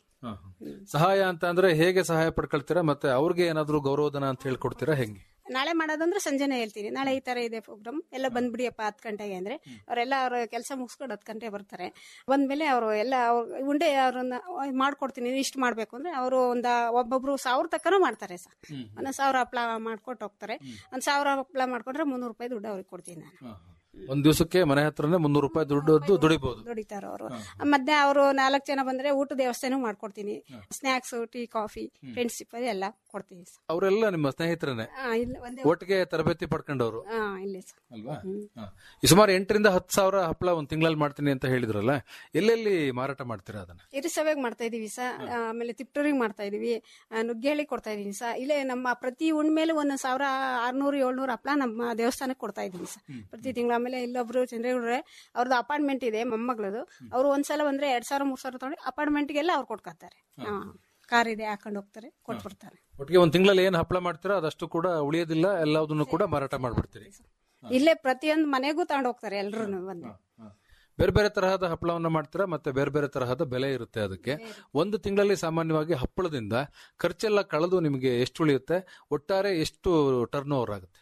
G: ಸಹಾಯ ಅಂತ ಅಂದ್ರೆ ಹೇಗೆ ಸಹಾಯ ಪಡ್ಕೊಳ್ತೀರಾ ಮತ್ತೆ ಅವ್ರಿಗೆ ಏನಾದ್ರು ಗೌರವಧನ ಅಂತ ಹೇಳ್ಕೊಡ್ತೀರಾ ಹೆಂಗೆ
H: ನಾಳೆ ಮಾಡೋದಂದ್ರೆ ಸಂಜೆನೆ ಹೇಳ್ತೀನಿ ನಾಳೆ ಈ ತರ ಇದೆ ಪ್ರೋಗ್ರಾಮ್ ಎಲ್ಲ ಬಂದ್ಬಿಡಿಯಪ್ಪ ಹತ್ತು ಗಂಟೆಗೆ ಅಂದ್ರೆ ಅವರೆಲ್ಲ ಅವ್ರ ಕೆಲಸ ಮುಗಿಸ್ಕೊಂಡು ಹತ್ತು ಗಂಟೆ ಬರ್ತಾರೆ ಬಂದ್ಮೇಲೆ ಅವರು ಎಲ್ಲ ಅವ್ರ ಉಂಡೆ ಅವ್ರನ್ನ ಮಾಡ್ಕೊಡ್ತೀನಿ ಇಷ್ಟು ಮಾಡ್ಬೇಕು ಅಂದ್ರೆ ಅವರು ಒಂದ ಒಬ್ಬೊಬ್ರು ಸಾವಿರ ತಕ್ಕನೂ ಮಾಡ್ತಾರೆ ಸರ್ ಒಂದೊಂದ್ ಸಾವಿರ ಹಪ್ಳ ಮಾಡ್ಕೊಟ್ಟು ಹೋಗ್ತಾರೆ ಒಂದ್ ಸಾವಿರ ಹಪ್ಳ ಮಾಡ್ಕೊಂಡ್ರೆ ಮುನ್ನೂರು ರೂಪಾಯಿ ದುಡ್ಡು ಅವ್ರಿಗೆ ಕೊಡ್ತೀನಿ ನಾನು
G: ಒಂದ್ ದಿವಸಕ್ಕೆ ಮನೆ ಹತ್ರನೇ ಮುನ್ನೂರು ರೂಪಾಯಿ ದುಡ್ಡು ದುಡಿಬಹುದು
H: ದುಡಿತಾರ ಅವರು ಮತ್ತೆ ಅವರು ನಾಲ್ಕು ಜನ ಬಂದ್ರೆ ಊಟದ ವ್ಯವಸ್ಥೆನೂ ಮಾಡ್ಕೊಡ್ತೀನಿ ಸ್ನಾಕ್ಸ್ ಟೀ ಕಾಫಿ ಫ್ರೆಂಡ್ಶಿಪ್ ಎಲ್ಲ ಕೊಡ್ತೀನಿ ಸರ್
G: ಅವರೆಲ್ಲ ನಿಮ್ಮ ಸ್ನೇಹಿತರನ್ನೇ
H: ಹಾ, ಇಲ್ಲ ಒಂದೇ
G: ಒಟ್ಟಿಗೆ ತರಬೇತಿ ಪಡ್ಕೊಂಡವರು
H: ಹಾ ಇಲ್ಲೇ ಸರ್
G: ಅಲ್ವಾ ಹಾ. ಈ ಸುಮಾರು ಎಂಟರಿಂದ ಹತ್ತು ಸಾವಿರ ಹಪ್ಪಳ ಒಂದ್ ತಿಂಗಳಲ್ಲಿ ಮಾಡ್ತೀನಿ ಅಂತ ಹೇಳಿದ್ರಲ್ಲ ಎಲ್ಲೆಲ್ಲಿ ಮಾರಾಟ ಮಾಡ್ತೀರಾ ಅದನ್ನ
H: ಇರಿಸವೆಗ್ ಮಾಡ್ತಾ ಇದೀವಿ ಸಾ ಆಮೇಲೆ ತಿಪ್ಟೂರಿಗೆ ಮಾಡ್ತಾ ಇದೀವಿ ಆ, ನುಗ್ಗೇಳಿ ಕೊಡ್ತಾ ಇದೀನಿ ಸಾ ಇಲ್ಲೇ ನಮ್ಮ ಪ್ರತಿ ಉಣ್ಮೇಲೆ ಒಂದ್ ಸಾವಿರ ಆರ್ನೂರು ಏಳ್ನೂರು ಹಪ್ಳ ನಮ್ಮ ದೇವಸ್ಥಾನಕ್ಕೆ ಕೊಡ್ತಾ ಇದೀನಿ ಸಾ ಪ್ರತಿ ತಿಂಗಳು ಆಮೇಲೆ ಇಲ್ಲೊಬ್ರು ಚಂದ್ರೇಗೌಡ್ರೆ ಅವ್ರದ್ದು ಅಪಾರ್ಟ್ಮೆಂಟ್ ಇದೆ ಮೊಮ್ಮಗಳದು ಅವ್ರು ಒಂದ್ಸಲ ಬಂದ್ರೆ ಎರಡ್ ಸಾವಿರ ಮೂರ್ ಸಾವಿರ ತಗೊಂಡು ಅಪಾರ್ಟ್ಮೆಂಟ್ಗೆಲ್ಲ ಅವ್ರು ಕೊಟ್ಕೊತಾರೆ ಕಾರ್ ಇದೆ ಹಾಕೊಂಡು ಹೋಗ್ತಾರೆ ಕೊಟ್ಬಿಡ್ತಾರೆ
G: ಒಟ್ಟಿಗೆ ಒಂದ್ ತಿಂಗಳಲ್ಲಿ ಏನ್ ಹಪ್ಪಳ ಮಾಡ್ತೀರಾ ಅದಷ್ಟು ಕೂಡ ಉಳಿಯೋದಿಲ್ಲ ಎಲ್ಲದನ್ನು ಕೂಡ ಮಾರಾಟ ಮಾಡ್ಬಿಡ್ತೀರಿ
H: ಇಲ್ಲೇ ಪ್ರತಿಯೊಂದು ಮನೆಗೂ ತಗೊಂಡು ಹೋಗ್ತಾರೆ ಎಲ್ರು ಬಂದು
G: ಬೇರೆ ಬೇರೆ ತರಹದ ಹಪ್ಪಳವನ್ನ ಮಾಡ್ತೀರಾ ಮತ್ತೆ ಬೇರೆ ಬೇರೆ ತರಹದ ಬೆಲೆ ಇರುತ್ತೆ ಅದಕ್ಕೆ ಒಂದು ತಿಂಗಳಲ್ಲಿ ಸಾಮಾನ್ಯವಾಗಿ ಹಪ್ಪಳದಿಂದ ಖರ್ಚೆಲ್ಲ ಕಳೆದು ನಿಮಗೆ ಎಷ್ಟು ಉಳಿಯುತ್ತೆ ಒಟ್ಟಾರೆ ಎಷ್ಟು ಟರ್ನ್ ಓವರ್ ಆಗುತ್ತೆ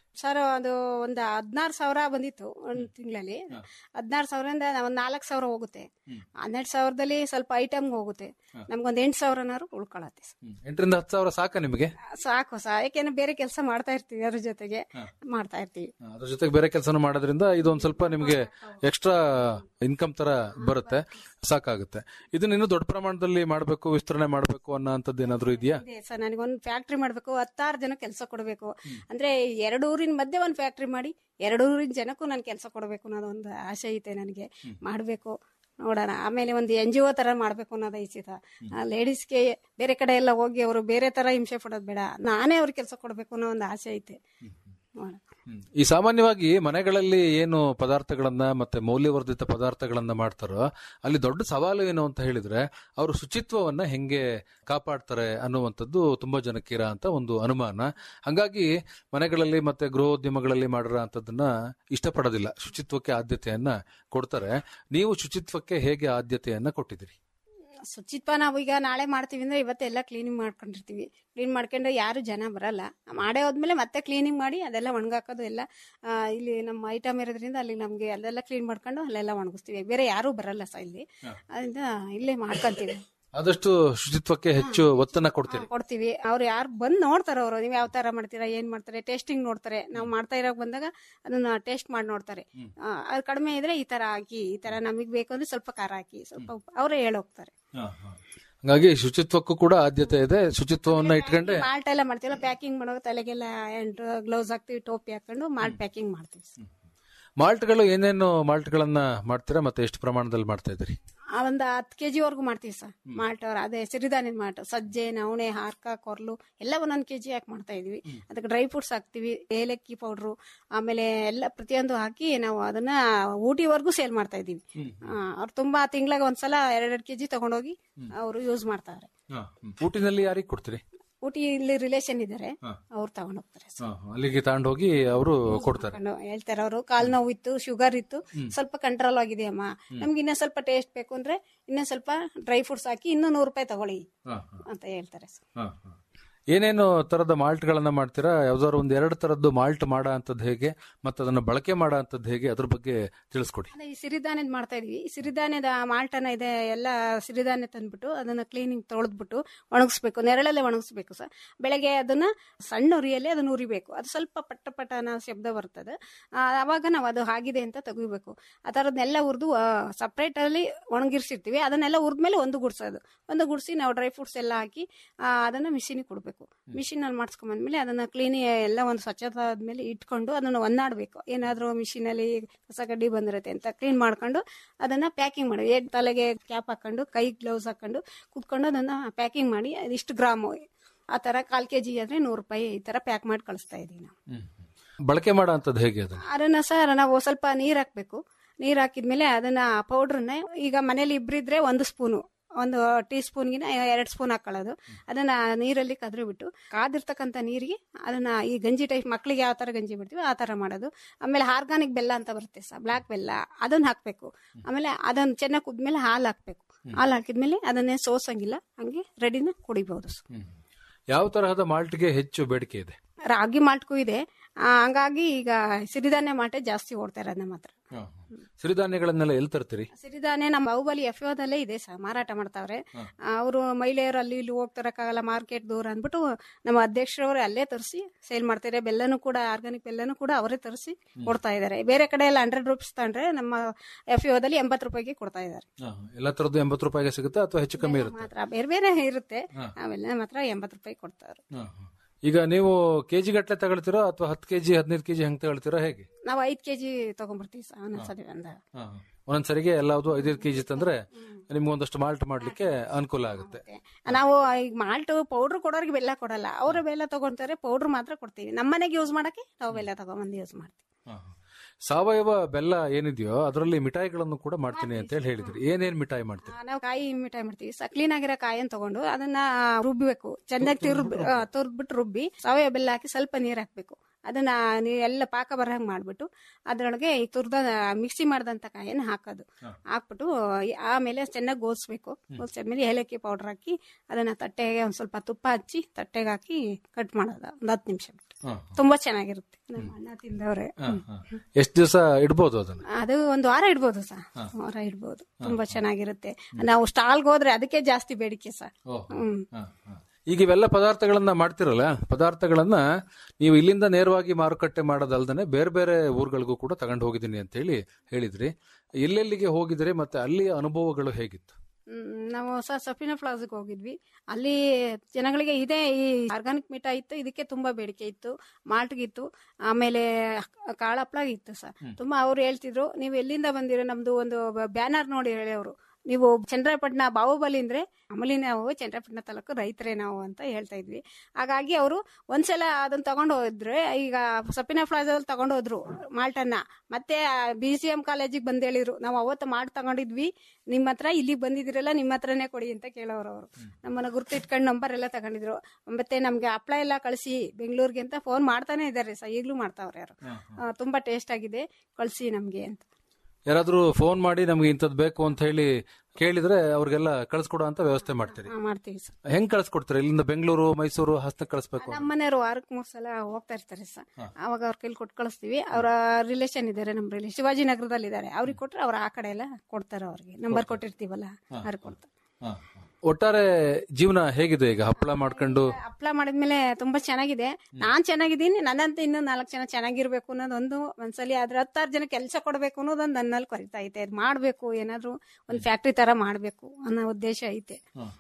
H: ಸರ್ ಅದು ಒಂದು ಹದಿನಾರು ಸಾವಿರ ಬಂದಿತ್ತು ಒಂದು ತಿಂಗಳಲ್ಲಿ ಹದಿನಾರು ಸಾವಿರದಿಂದ ಒಂದು ನಾಲ್ಕು ಸಾವಿರ ಹೋಗುತ್ತೆ ಹನ್ನೆರಡು ಸಾವಿರದಲ್ಲಿ ಸ್ವಲ್ಪ ಐಟಮ್ಗೆ ಹೋಗುತ್ತೆ ನಮ್ಗೊಂದು ಎಂಟು ಸಾವಿರನಾರು ಉಳ್ಕೊಳತ್ತೆ ಸರ್.
G: ಎಂಟರಿಂದ ಹತ್ತು ಸಾವಿರ ಸಾಕ ನಿಮಗೆ
H: ಸಾಕು ಸಾ ಯಾಕೆಂದ್ರೆ ಬೇರೆ ಕೆಲಸ ಮಾಡ್ತಾ ಇರ್ತೀವಿ ಅದ್ರ ಜೊತೆಗೆ ಮಾಡ್ತಾ ಇರ್ತೀವಿ
G: ಅದ್ರ ಜೊತೆಗೆ ಬೇರೆ ಕೆಲಸನ ಮಾಡೋದ್ರಿಂದ ಇದೊಂದ್ ಸ್ವಲ್ಪ ನಿಮಗೆ ಎಕ್ಸ್ಟ್ರಾ ಇನ್ಕಮ್ ತರ ಬರುತ್ತೆ ಸಾಕಾಗುತ್ತೆ ಇದನ್ನ ಇನ್ನು ದೊಡ್ಡ ಪ್ರಮಾಣದಲ್ಲಿ ಮಾಡಬೇಕು ವಿಸ್ತರಣೆ ಮಾಡಬೇಕು ಅನ್ನೋ ಅಂತದ್ದು ಏನಾದ್ರು ಇದೆಯಾ
H: ಇದೆ ಸರ್ ನನಗೊಂದು ಫ್ಯಾಕ್ಟ್ರಿ ಮಾಡಬೇಕು ಹತ್ತಾರು ಜನ ಕೆಲಸ ಕೊಡಬೇಕು ಅಂದ್ರೆ ಎರಡು ಊರಿನ ಮಧ್ಯೆ ಒಂದು ಫ್ಯಾಕ್ಟ್ರಿ ಮಾಡಿ ಎರಡು ಊರಿನ ಜನಕ್ಕೂ ನಾನು ಕೆಲಸ ಕೊಡಬೇಕು ಅನ್ನೋದು ಒಂದು ಆಸೆ ಐತೆ ನನಗೆ ಮಾಡಬೇಕು ನೋಡೋಣ ಆಮೇಲೆ ಒಂದು ಎನ್ ಜಿ ಒ ತರ ಮಾಡಬೇಕು ಅನ್ನೋದು ಐಸಿತ ಲೇಡೀಸ್ಗೆ ಬೇರೆ ಕಡೆ ಎಲ್ಲ ಹೋಗಿ ಅವರು ಬೇರೆ ತರ ಹಿಂಸೆ ಪಡೋದು ಬೇಡ ನಾನೇ ಅವ್ರಿಗೆ ಕೆಲಸ ಕೊಡಬೇಕು ಅನ್ನೋ ಒಂದು ಆಸೆ ಐತೆ ನೋಡೋಣ
G: ಈ ಸಾಮಾನ್ಯವಾಗಿ ಮನೆಗಳಲ್ಲಿ ಏನು ಪದಾರ್ಥಗಳನ್ನ ಮತ್ತೆ ಮೌಲ್ಯವರ್ಧಿತ ಪದಾರ್ಥಗಳನ್ನ ಮಾಡ್ತಾರೋ ಅಲ್ಲಿ ದೊಡ್ಡ ಸವಾಲು ಏನು ಅಂತ ಹೇಳಿದ್ರೆ ಅವರು ಶುಚಿತ್ವವನ್ನ ಹೆಂಗೆ ಕಾಪಾಡ್ತಾರೆ ಅನ್ನುವಂಥದ್ದು ತುಂಬಾ ಜನಕ್ಕಿರ ಅಂತ ಒಂದು ಅನುಮಾನ ಹಂಗಾಗಿ ಮನೆಗಳಲ್ಲಿ ಮತ್ತೆ ಗೃಹೋದ್ಯಮಗಳಲ್ಲಿ ಮಾಡಿರೋ ಅಂಥದ್ದನ್ನ ಇಷ್ಟಪಡೋದಿಲ್ಲ ಶುಚಿತ್ವಕ್ಕೆ ಆದ್ಯತೆಯನ್ನ ಕೊಡ್ತಾರೆ ನೀವು ಶುಚಿತ್ವಕ್ಕೆ ಹೇಗೆ ಆದ್ಯತೆಯನ್ನ ಕೊಟ್ಟಿದ್ದೀರಿ
H: ಶುಚಿತ್ವ ನಾವು ಈಗ ನಾಳೆ ಮಾಡ್ತೀವಿ ಅಂದ್ರೆ ಇವತ್ತೆಲ್ಲ ಕ್ಲೀನಿಂಗ್ ಮಾಡ್ಕೊಂಡಿರ್ತೀವಿ ಕ್ಲೀನ್ ಮಾಡ್ಕೊಂಡು ಯಾರು ಜನ ಬರಲ್ಲ ಮಾಡೇ ಹೋದ್ಮೇಲೆ ಮತ್ತೆ ಕ್ಲೀನಿಂಗ್ ಮಾಡಿ ಅದೆಲ್ಲ ಒಣಗಾಕೋದು ಎಲ್ಲ ಆ, ಇಲ್ಲಿ ನಮ್ಮ ಐಟಮ್ ಇರೋದ್ರಿಂದ ಅಲ್ಲಿ ನಮಗೆ ಅಲ್ಲೆಲ್ಲ ಕ್ಲೀನ್ ಮಾಡ್ಕೊಂಡು ಅಲ್ಲೆಲ್ಲ ಒಣಗಿಸ್ತೀವಿ ಬೇರೆ ಯಾರೂ ಬರಲ್ಲ ಸಹ ಇಲ್ಲಿ ಅದರಿಂದ ಇಲ್ಲೇ ಮಾಡ್ಕೊಂತೀವಿ
G: ಆದಷ್ಟು ಶುಚಿತ್ವಕ್ಕೆ ಹೆಚ್ಚು ಒತ್ತನ್ನ ಕೊಡ್ತೀರಿ
H: ಕೊಡ್ತೀವಿ ಅವ್ರು ಯಾರು ಬಂದು ನೋಡ್ತಾರೆ ಅವರು ನೀವು ಯಾವ ತರ ಮಾಡ್ತೀರಾ ಏನ್ ಮಾಡ್ತಾರೆ ಟೇಸ್ಟಿಂಗ್ ನೋಡ್ತಾರೆ ನಾವು ಮಾಡ್ತಾ ಇರೋ ಬಂದಾಗ ಅದನ್ನ ಟೇಸ್ಟ್ ಮಾಡಿ ನೋಡ್ತಾರೆ ಆ, ಅದು ಕಡಿಮೆ ಇದ್ರೆ ಈ ತರ ಹಾಕಿ ಈ ತರ ನಮಗೆ ಬೇಕು ಅಂದ್ರೆ ಸ್ವಲ್ಪ ಖಾರ ಹಾಕಿ ಸ್ವಲ್ಪ ಉಪ್ಪು- ಅವರೇ ಹೇಳೋಗ್ತಾರೆ
G: ಹಂಗಾಗಿ ಶುಚಿತ್ವಕ್ಕೂ ಕೂಡ ಆದ್ಯತೆ ಇದೆ ಶುಚಿತ್ವವನ್ನ ಇಟ್ಕೊಂಡೆ
H: ಮಾಲ್ಟ್ ಎಲ್ಲ ಮಾಡ್ತೀವಲ್ಲ ಪ್ಯಾಕಿಂಗ್ ಮಾಡುವಾಗ ತಲೆಗೆಲ್ಲ ಗ್ಲೌಸ್ ಹಾಕ್ತಿವಿ ಟೋಪಿ ಹಾಕೊಂಡು ಮಾಲ್ಟ್ ಪ್ಯಾಕಿಂಗ್ ಮಾಡ್ತೀವಿ ಸರ್.
G: ಮಾಲ್ಟ್ಗಳು ಏನೇನು ಮಾಲ್ಟ್ಗಳನ್ನ ಮಾಡ್ತೀರಾ ಮತ್ತೆ ಎಷ್ಟು ಪ್ರಮಾಣದಲ್ಲಿ ಮಾಡ್ತಾ ಇದ್ದೀರಿ
H: ಆ ಒಂದು ಹತ್ತು ಕೆ ವರ್ಗು ಮಾಡ್ತೀವಿ ಸರ್ ಮಾಲ್ಟ್ ಅವ್ರ ಅದೇ ಸಿರಿಧಾನ್ಯದ ಮಾಲ್ಟ್ ಸಜ್ಜೆ ನವಣೆ ಹಾರ್ಕ ಕೊರ್ಲು ಎಲ್ಲ ಒಂದೊಂದು ಕೆ ಜಿ ಹಾಕಿ ಮಾಡ್ತಾ ಇದೀವಿ ಅದಕ್ಕೆ ಡ್ರೈ ಫ್ರೂಟ್ಸ್ ಹಾಕ್ತಿವಿ ಏಲಕ್ಕಿ ಪೌಡ್ರು ಆಮೇಲೆ ಎಲ್ಲ ಪ್ರತಿಯೊಂದು ಹಾಕಿ ನಾವು ಅದನ್ನ ಊಟಿವರೆಗೂ ಸೇಲ್ ಮಾಡ್ತಾ ಇದೀವಿ ಅವ್ರು ತುಂಬಾ ತಿಂಗಳಿಗೆ ಒಂದ್ಸಲ ಎರಡೆರಡು ಕೆ ಜಿ ತಗೊಂಡೋಗಿ ಅವರು ಯೂಸ್ ಮಾಡ್ತಾರೆ
G: ಊಟಿನಲ್ಲಿ ಯಾರಿಗೆ ಕೊಡ್ತೀರಿ
H: ಊಟಿ ಇಲ್ಲಿ ರಿಲೇಷನ್ ಇದ್ದಾರೆ ಅವ್ರು ತಗೊಂಡೋಗ್ತಾರೆ ಸರ್
G: ಅಲ್ಲಿಗೆ ತಗೊಂಡೋಗಿ ಅವರು ಕೊಡ್ತಾರೆ
H: ಕರ್ಕೊಂಡು ಹೇಳ್ತಾರೆ ಅವರು ಕಾಲ್ ನೋವು ಇತ್ತು ಶುಗರ್ ಇತ್ತು ಸ್ವಲ್ಪ ಕಂಟ್ರೋಲ್ ಆಗಿದೆ ಅಮ್ಮ ನಮ್ಗೆ ಇನ್ನೂ ಸ್ವಲ್ಪ ಟೇಸ್ಟ್ ಬೇಕು ಅಂದ್ರೆ ಇನ್ನೂ ಸ್ವಲ್ಪ ಡ್ರೈ ಫ್ರೂಟ್ಸ್ ಹಾಕಿ ಇನ್ನೂ ನೂರು ರೂಪಾಯಿ ತಗೊಳ್ಳಿ ಅಂತ ಹೇಳ್ತಾರೆ ಸರ್
G: ಏನೇನು ತರದ ಮಾಲ್ಟ್ಗಳನ್ನ ಮಾಡ್ತೀರಾ ಯಾವ್ದಾದ್ರು ಒಂದ್ ಎರಡು ತರದ್ದು ಮಾಲ್ಟ್ ಮಾಡೋ ಅಂತದ್ ಹೇಗೆ ಮತ್ತೆ ಅದನ್ನ ಬಳಕೆ ಮಾಡೋ ಅಂತದ್ ಹೇಗೆ ಅದ್ರ ಬಗ್ಗೆ ತಿಳಿಸ್ಕೊಡಿ
H: ಅದೇ ಈ ಸಿರಿಧಾನ್ಯದ ಮಾಡ್ತಾ ಇದೀವಿ ಈ ಸಿರಿಧಾನ್ಯದ ಮಾಲ್ಟನ ಇದೆ ಎಲ್ಲ ಸಿರಿಧಾನ್ಯ ತಂದ್ಬಿಟ್ಟು ಅದನ್ನ ಕ್ಲೀನಿಂಗ್ ತೊಳೆದ್ಬಿಟ್ಟು ಒಣಗಿಸ್ಬೇಕು ನೆರಳಲ್ಲೇ ಒಣಗಿಸ್ಬೇಕು ಸರ್ ಬೆಳಗ್ಗೆ ಅದನ್ನ ಸಣ್ಣ ಉರಿಯಲ್ಲಿ ಅದನ್ನ ಉರಿಬೇಕು ಅದು ಸ್ವಲ್ಪ ಪಟ್ಟ ಪಟ್ಟ ಅನ್ನೋ ಶಬ್ದ ಬರ್ತದೆ ಆ, ಅವಾಗ ನಾವು ಅದು ಆಗಿದೆ ಅಂತ ತೆಗಿಬೇಕು ಆ ಥರದ್ನೆಲ್ಲ ಹುರಿದು ಸಪ್ರೇಟ್ ಅಲ್ಲಿ ಒಣಗಿರ್ಸಿರ್ತೀವಿ ಅದನ್ನೆಲ್ಲ ಹುರಿದ್ಮೇಲೆ ಒಂದು ಗುಡ್ಸೋದು ಒಂದು ಗುಡ್ಸಿ ನಾವು ಡ್ರೈ ಫ್ರೂಟ್ಸ್ ಎಲ್ಲ ಹಾಕಿ ಆ, ಅದನ್ನ ಮಿಷಿನಿಗೆ ಕೊಡಬೇಕು ಮಿಷಿನ್ ಅಲ್ಲಿ ಮಾಡಿಸ್ಕೊಂಬಂದ್ಮೇಲೆ ಅದನ್ನ ಕ್ಲೀನಿ ಎಲ್ಲ ಒಂದು ಸ್ವಚ್ಛತೆ ಆದ್ಮೇಲೆ ಇಟ್ಕೊಂಡು ಅದನ್ನ ಒನ್ನಾಡ್ಬೇಕು ಏನಾದ್ರೂ ಮಿಷಿನ್ ಅಲ್ಲಿ ಕಸ ಕಡ್ಡಿ ಬಂದಿರುತ್ತೆ ಅಂತ ಕ್ಲೀನ್ ಮಾಡ್ಕೊಂಡು ಅದನ್ನ ಪ್ಯಾಕಿಂಗ್ ಮಾಡಿ ಏಟ್ ತಲೆಗೆ ಕ್ಯಾಪ್ ಹಾಕೊಂಡು ಕೈ ಗ್ಲೌಸ್ ಹಾಕೊಂಡು ಕುತ್ಕೊಂಡು ಅದನ್ನ ಪ್ಯಾಕಿಂಗ್ ಮಾಡಿ ಇಷ್ಟು ಗ್ರಾಮು ಆ ತರ ಕಾಲ್ ಕೆ ಜಿ ಆದ್ರೆ ನೂರು ರೂಪಾಯಿ ಈ ತರ ಪ್ಯಾಕ್ ಮಾಡಿ ಕಳಿಸ್ತಾ ಇದೀವಿ ನಾವು
G: ಬಳಕೆ ಮಾಡೋ ಅಂತದ್ ಹೇಗೆ ಅದನ್ನ
H: ಅದನ್ನ ಸರ್ ನಾವು ಸ್ವಲ್ಪ ನೀರ್ ಹಾಕ್ಬೇಕು ನೀರ್ ಹಾಕಿದ್ಮೇಲೆ ಅದನ್ನ ಪೌಡ್ರನ್ನ ಈಗ ಮನೇಲಿ ಇಬ್ರಿದ್ರೆ ಒಂದು ಸ್ಪೂನು ಒಂದು ಟೀ ಸ್ಪೂನ್ಗಿನ ಎರಡು ಸ್ಪೂನ್ ಹಾಕೊಳ್ಳೋದು ಅದನ್ನ ನೀರಲ್ಲಿ ಕದ್ರಿ ಬಿಟ್ಟು ಕಾದಿರ್ತಕ್ಕಂಥ ನೀರಿಗೆ ಅದನ್ನ ಈ ಗಂಜಿ ಟೈಪ್ ಮಕ್ಳಿಗೆ ಯಾವ ತರ ಗಂಜಿ ಬಿಡ್ತೀವಿ ಆ ತರ ಮಾಡೋದು ಆಮೇಲೆ ಆರ್ಗಾನಿಕ್ ಬೆಲ್ಲ ಅಂತ ಬರುತ್ತೆ ಸರ್ ಬ್ಲಾಕ್ ಬೆಲ್ಲ ಅದನ್ನ ಹಾಕ್ಬೇಕು ಆಮೇಲೆ ಅದನ್ನ ಚೆನ್ನಾಗಿ ಕುದ್ಮೇಲೆ ಹಾಲು ಹಾಕ್ಬೇಕು ಹಾಲು ಹಾಕಿದ್ಮೇಲೆ ಅದನ್ನೇ ಸೋಸಂಗಿಲ್ಲ ಹಂಗೆ ರೆಡಿನ ಕುಡಿಬಹುದು ಸರ್
G: ಯಾವ ತರಹದ ಮಾಲ್ಟ್ಗೆ ಹೆಚ್ಚು ಬೇಡಿಕೆ ಇದೆ
H: ರಾಗಿ ಮಾಲ್ಟ್ಗೂ ಇದೆ ಆ, ಹಂಗಾಗಿ ಈಗ ಸಿರಿಧಾನ್ಯ ಮಾಟೆ ಜಾಸ್ತಿ ಓಡ್ತಾ ಇರೋದು ನಮ್ಮ ಹತ್ರ
G: ಸಿರಿಧಾನ್ಯಗಳನ್ನೆಲ್ಲ ಎಲ್ಲಿ ತರ್ತೀರಿ
H: ಸಿರಿಧಾನ್ಯ ನಮ್ಮ ಬಾಹುಬಲಿ ಎಫ್ ದಲ್ಲೇ ಇದೆ ಸರ್ ಮಾರಾಟ ಮಾಡ್ತಾವ್ರೆ ಅವರು ಮಹಿಳೆಯರು ಅಲ್ಲಿ ಇಲ್ಲಿ ಹೋಗ್ತಿರಕ್ಕಾಗಲ್ಲ ಮಾರ್ಕೆಟ್ ದೂರ ಅಂದ್ಬಿಟ್ಟು ನಮ್ಮ ಅಧ್ಯಕ್ಷರವ್ರೆ ಅಲ್ಲೇ ತರಿಸಿ ಸೇಲ್ ಮಾಡ್ತಾರೆ ಬೆಲ್ಲನೂ ಕೂಡ ಆರ್ಗಾನಿಕ್ ಬೆಲ್ಲನೂ ಕೂಡ ಅವರೇ ತರಿಸಿ ಕೊಡ್ತಾ ಇದ್ದಾರೆ ಬೇರೆ ಕಡೆ ಎಲ್ಲ ಹಂಡ್ರೆಡ್ ರುಪೀಸ್ ತಗೊಂಡ್ರೆ ನಮ್ಮ ಎಫ್ ದಲ್ಲಿ ಎಂಬತ್ತು ರೂಪಾಯಿಗೆ ಕೊಡ್ತಾ ಇದ್ದಾರೆ
G: ಎಲ್ಲ ತರದ್ದು ಎಂಬತ್ತು ರೂಪಾಯಿಗೆ ಸಿಗುತ್ತೆ ಅಥವಾ ಹೆಚ್ಚು ಕಮ್ಮಿ ಇರುತ್ತೆ
H: ಮಾತ್ರ ಬೇರೆ ಬೇರೆ ಇರುತ್ತೆ ಅವೆಲ್ಲ ಮಾತ್ರ ಎಂಬತ್ತು ರೂಪಾಯಿ ಕೊಡ್ತಾರೆ
G: ಈಗ ನೀವು ಕೆಜಿ ಗಟ್ಲೆ ತಗೊಳ್ತೀರಾ ಅಥವಾ ಹತ್ತು ಕೆಜಿ ಹದಿನೈದು ಕೆಜಿ ಹೆಂಗ್ ತಗೊಳ್ತೀರಾ ಹೇಗೆ
H: ನಾವು ಐದು ಕೆಜಿ ತಗೊಂಡ್ಬರ್ತೀವಿ ಸರ್ ಒಂದೊಂದ್ಸತಿ ಅಂದ
G: ಒಂದೊಂದ್ಸರಿಗೆ ಎಲ್ಲಾವುದು ಐದೈದು ಕೆಜಿ ತಂದ್ರೆ ನಿಮ್ಗೆ ಒಂದಷ್ಟು ಮಾಲ್ಟ್ ಮಾಡ್ಲಿಕ್ಕೆ ಅನುಕೂಲ ಆಗುತ್ತೆ
H: ನಾವು ಈಗ ಮಾಲ್ಟ್ ಪೌಡ್ರ್ ಕೊಡೋರಿಗೆ ಬೆಲ್ಲ ಕೊಡಲ್ಲ ಅವರು ಬೆಲ್ಲ ತಗೊಂತಾರೆ ಪೌಡ್ರ್ ಮಾತ್ರ ಕೊಡ್ತೀವಿ ನಮ್ಮ ಮನೆಗೆ ಯೂಸ್ ಮಾಡಕ್ಕೆ ನಾವು ಬೆಲ್ಲ ತಗೊಂಬಂದು ಯೂಸ್ ಮಾಡ್ತೀವಿ
G: ಸಾವಯವ ಬೆಲ್ಲ ಏನಿದೆಯೋ ಅದರಲ್ಲಿ ಮಿಠಾಯಿಗಳನ್ನು ಕೂಡ ಮಾಡ್ತೀನಿ ಅಂತ ಹೇಳಿ ಹೇಳಿದ್ರಿ ಏನೇನ್ ಮಿಠಾಯಿ ಮಾಡ್ತೀರಿ
H: ಆ, ನಾವು ಕಾಯಿ ಮಿಠಾಯಿ ಮಾಡ್ತೀವಿ ಸ ಕ್ಲೀನ್ ಆಗಿರೋ ಕಾಯಿಯನ್ನು ತಗೊಂಡು ಅದನ್ನ ರುಬ್ಬಬೇಕು ಚೆನ್ನಾಗಿ ತಿರ್ಬ್ ತುರ್ದ್ಬಿಟ್ಟು ರುಬ್ಬಿ ಸಾವಯವ ಬೆಲ್ಲ ಹಾಕಿ ಸ್ವಲ್ಪ ನೀರ್ ಹಾಕ್ಬೇಕು ಅದನ್ನ ನೀವು ಎಲ್ಲ ಪಾಕ ಬರಹಂಗೆ ಮಾಡಿಬಿಟ್ಟು ಅದರೊಳಗೆ ಈ ತುರ್ದ ಮಿಕ್ಸಿ ಮಾಡಿದಂಥ ಕಾಯನ್ನು ಹಾಕೋದು ಹಾಕ್ಬಿಟ್ಟು ಆಮೇಲೆ ಚೆನ್ನಾಗಿ ಗೋಸ್ಬೇಕು ಗೋಸಿದ್ಮೇಲೆ ಏಲಕ್ಕಿ ಪೌಡರ್ ಹಾಕಿ ಅದನ್ನ ತಟ್ಟೆಗೆ ಒಂದು ಸ್ವಲ್ಪ ತುಪ್ಪ ಹಚ್ಚಿ ತಟ್ಟೆಗೆ ಹಾಕಿ ಕಟ್ ಮಾಡೋದು ಒಂದು ಹತ್ತು ನಿಮಿಷ ಬಿಟ್ಟು ತುಂಬಾ ಚೆನ್ನಾಗಿರುತ್ತೆ ನಮ್ಮ ಅಣ್ಣ ತಿಂದವ್ರೆ
G: ಎಷ್ಟು ದಿವಸ ಇಡ್ಬೋದು ಅದನ್ನ
H: ಅದು ಒಂದು ವಾರ ಇಡ್ಬೋದು ಸರ್ ವಾರ ಇಡ್ಬೋದು ತುಂಬಾ ಚೆನ್ನಾಗಿರುತ್ತೆ ನಾವು ಸ್ಟಾಲ್ಗೆ ಹೋದ್ರೆ ಅದಕ್ಕೆ ಜಾಸ್ತಿ ಬೇಡಿಕೆ ಸರ್ ಹ್ಮ್
G: ಈಗ ಇವೆಲ್ಲ ಪದಾರ್ಥಗಳನ್ನ ಮಾಡ್ತಿರಲ್ಲ ಪದಾರ್ಥಗಳನ್ನ ನೀವು ಇಲ್ಲಿಂದ ನೇರವಾಗಿ ಮಾರುಕಟ್ಟೆ ಮಾಡೋದಲ್ದೇ ಬೇರೆ ಬೇರೆ ಊರುಗಳಿಗೂ ಕೂಡ ತಗೊಂಡು ಹೋಗಿದ್ದೀನಿ ಅಂತ ಹೇಳಿ ಹೇಳಿದ್ರಿ ಎಲ್ಲೆಲ್ಲಿಗೆ ಹೋಗಿದ್ರಿ ಮತ್ತೆ ಅಲ್ಲಿಯ ಅನುಭವಗಳು ಹೇಗಿತ್ತು
H: ಹ್ಮ್, ನಾವು ಹೊಸ ಸಫಿನಾ ಪ್ಲಾಜಾಗೆ ಹೋಗಿದ್ವಿ ಅಲ್ಲಿ ಜನಗಳಿಗೆ ಇದೇ ಈ ಆರ್ಗಾನಿಕ್ ಮೀಠಾ ಇತ್ತು ಇದಕ್ಕೆ ತುಂಬಾ ಬೇಡಿಕೆ ಇತ್ತು ಮಾಲ್ಟ್ಗಿತ್ತು ಆಮೇಲೆ ಕಾಳಪ್ಳ ಇತ್ತು ಸರ್ ತುಂಬಾ ಅವ್ರು ಹೇಳ್ತಿದ್ರು ನೀವು ಎಲ್ಲಿಂದ ಬಂದಿರೋ ನಮ್ದು ಒಂದು ಬ್ಯಾನರ್ ನೋಡಿ ಹೇಳಿ ಅವರು ನೀವು ಚಂದ್ರಪಟ್ಟಣ ಬಾಹುಬಲಿ ಅಂದ್ರೆ ಆಮೇಲೆ ನಾವು ಚಂದ್ರಪಟ್ಟಣ ತಾಲೂಕು ರೈತರೇ ನಾವು ಅಂತ ಹೇಳ್ತಾ ಇದ್ವಿ ಹಾಗಾಗಿ ಅವರು ಒಂದ್ಸಲ ಅದನ್ನ ತಗೊಂಡು ಹೋದ್ರೆ ಈಗ ಸಪಿನಾ ಪ್ಲಾಜಾದಲ್ಲಿ ತಗೊಂಡು ಹೋದ್ರು ಮಾಲ್ಟನ್ನ ಮತ್ತೆ ಬಿ ಸಿ ಎಂ ಕಾಲೇಜಿಗೆ ಬಂದು ಹೇಳಿದ್ರು ನಾವು ಅವತ್ತು ಮಾಲ್ಟ್ ತಗೊಂಡಿದ್ವಿ ನಿಮ್ಮ ಹತ್ರ ಇಲ್ಲಿಗೆ ಬಂದಿದ್ದೀರಲ್ಲ ನಿಮ್ಮ ಹತ್ರನೇ ಕೊಡಿ ಅಂತ ಕೇಳೋರು ಅವರು ನಮ್ಮನ್ನ ಗುರ್ತು ಇಟ್ಕೊಂಡು ನಂಬರ್ ಎಲ್ಲ ತಗೊಂಡಿದ್ರು ಮತ್ತೆ ನಮ್ಗೆ ಹಪ್ಳ ಎಲ್ಲ ಕಳಿಸಿ ಬೆಂಗಳೂರಿಗೆ ಅಂತ ಫೋನ್ ಮಾಡ್ತಾನೆ ಇದ್ದಾರೆ ಸರ್ ಈಗಲೂ ಮಾಡ್ತಾವ್ರೆ ಯಾರು ಆ, ತುಂಬಾ ಟೇಸ್ಟ್ ಆಗಿದೆ ಕಳಿಸಿ ನಮ್ಗೆ ಅಂತ
G: ಯಾರಾದ್ರೂ ಫೋನ್ ಮಾಡಿ ನಮ್ಗೆ ಇಂಥದ್ದು ಬೇಕು ಅಂತ ಹೇಳಿ ಕೇಳಿದ್ರೆ ಅವ್ರಿಗೆಲ್ಲ ಕಳ್ಸ್ಕೊಡೋ ಅಂತ ವ್ಯವಸ್ಥೆ ಮಾಡ್ತೀರಿ
H: ಆ, ಮಾಡ್ತೀವಿ ಸರ್
G: ಹೆಂಗ್ ಕಳ್ಸ್ಕೊಡ್ತೀರಿ ಇಲ್ಲಿಂದ ಬೆಂಗಳೂರು ಮೈಸೂರು ಹಾಸನಕ್ಕೆ ಕಳಿಸ್ಬೇಕು
H: ನಮ್ಮ ಮನೆಯವರು ವಾರಕ್ಕೆ ಮೂರ್ ಸಲ ಹೋಗ್ತಾ ಇರ್ತಾರೆ ಸರ್ ಅವಾಗ ಅವ್ರ ಕೈಲಿ ಕೊಟ್ಟು ಕಳಿಸ್ತೀವಿ ಅವರ ರಿಲೇಷನ್ ಇದ್ದಾರೆ ನಮ್ಮ ರಿಲೇಷನ್ ಶಿವಾಜಿನಗರದಲ್ಲಿ ಇದ್ದಾರೆ ಅವ್ರಿಗೆ ಕೊಟ್ರೆ ಅವ್ರ ಆ ಕಡೆ ಎಲ್ಲ ಕೊಡ್ತಾರೆ ಅವ್ರಿಗೆ ನಂಬರ್ ಕೊಟ್ಟಿರ್ತೀವಲ್ಲ ಅವ್ರಿಗೆ ಕೊಡ್ತಾರೆ
G: ಒಟ್ಟಾರೆ ಜೀವನ ಹೇಗಿದೆ ಈಗ ಹಪ್ಪಳ ಮಾಡ್ಕೊಂಡು
H: ಹಪ್ಳ ಮಾಡಿದ್ಮೇಲೆ ತುಂಬಾ ಚೆನ್ನಾಗಿದೆ ನಾನ್ ಚೆನ್ನಾಗಿದ್ದೀನಿ ನನ್ನಂತ ಇನ್ನೂ ನಾಲ್ಕು ಜನ ಚೆನ್ನಾಗಿರ್ಬೇಕು ಅನ್ನೋದೊಂದು ಒಂದ್ಸಲಿ ಅದ್ರ ಹತ್ತಾರು ಜನ ಕೆಲಸ ಕೊಡ್ಬೇಕು ಅನ್ನೋದೊಂದು ನನ್ನಲ್ಲಿ ಕೊರಿತಾ ಐತೆ ಇದು ಮಾಡ್ಬೇಕು ಏನಾದ್ರು ಒಂದು ಫ್ಯಾಕ್ಟ್ರಿ ತರ ಮಾಡ್ಬೇಕು ಅನ್ನೋ ಉದ್ದೇಶ ಐತೆ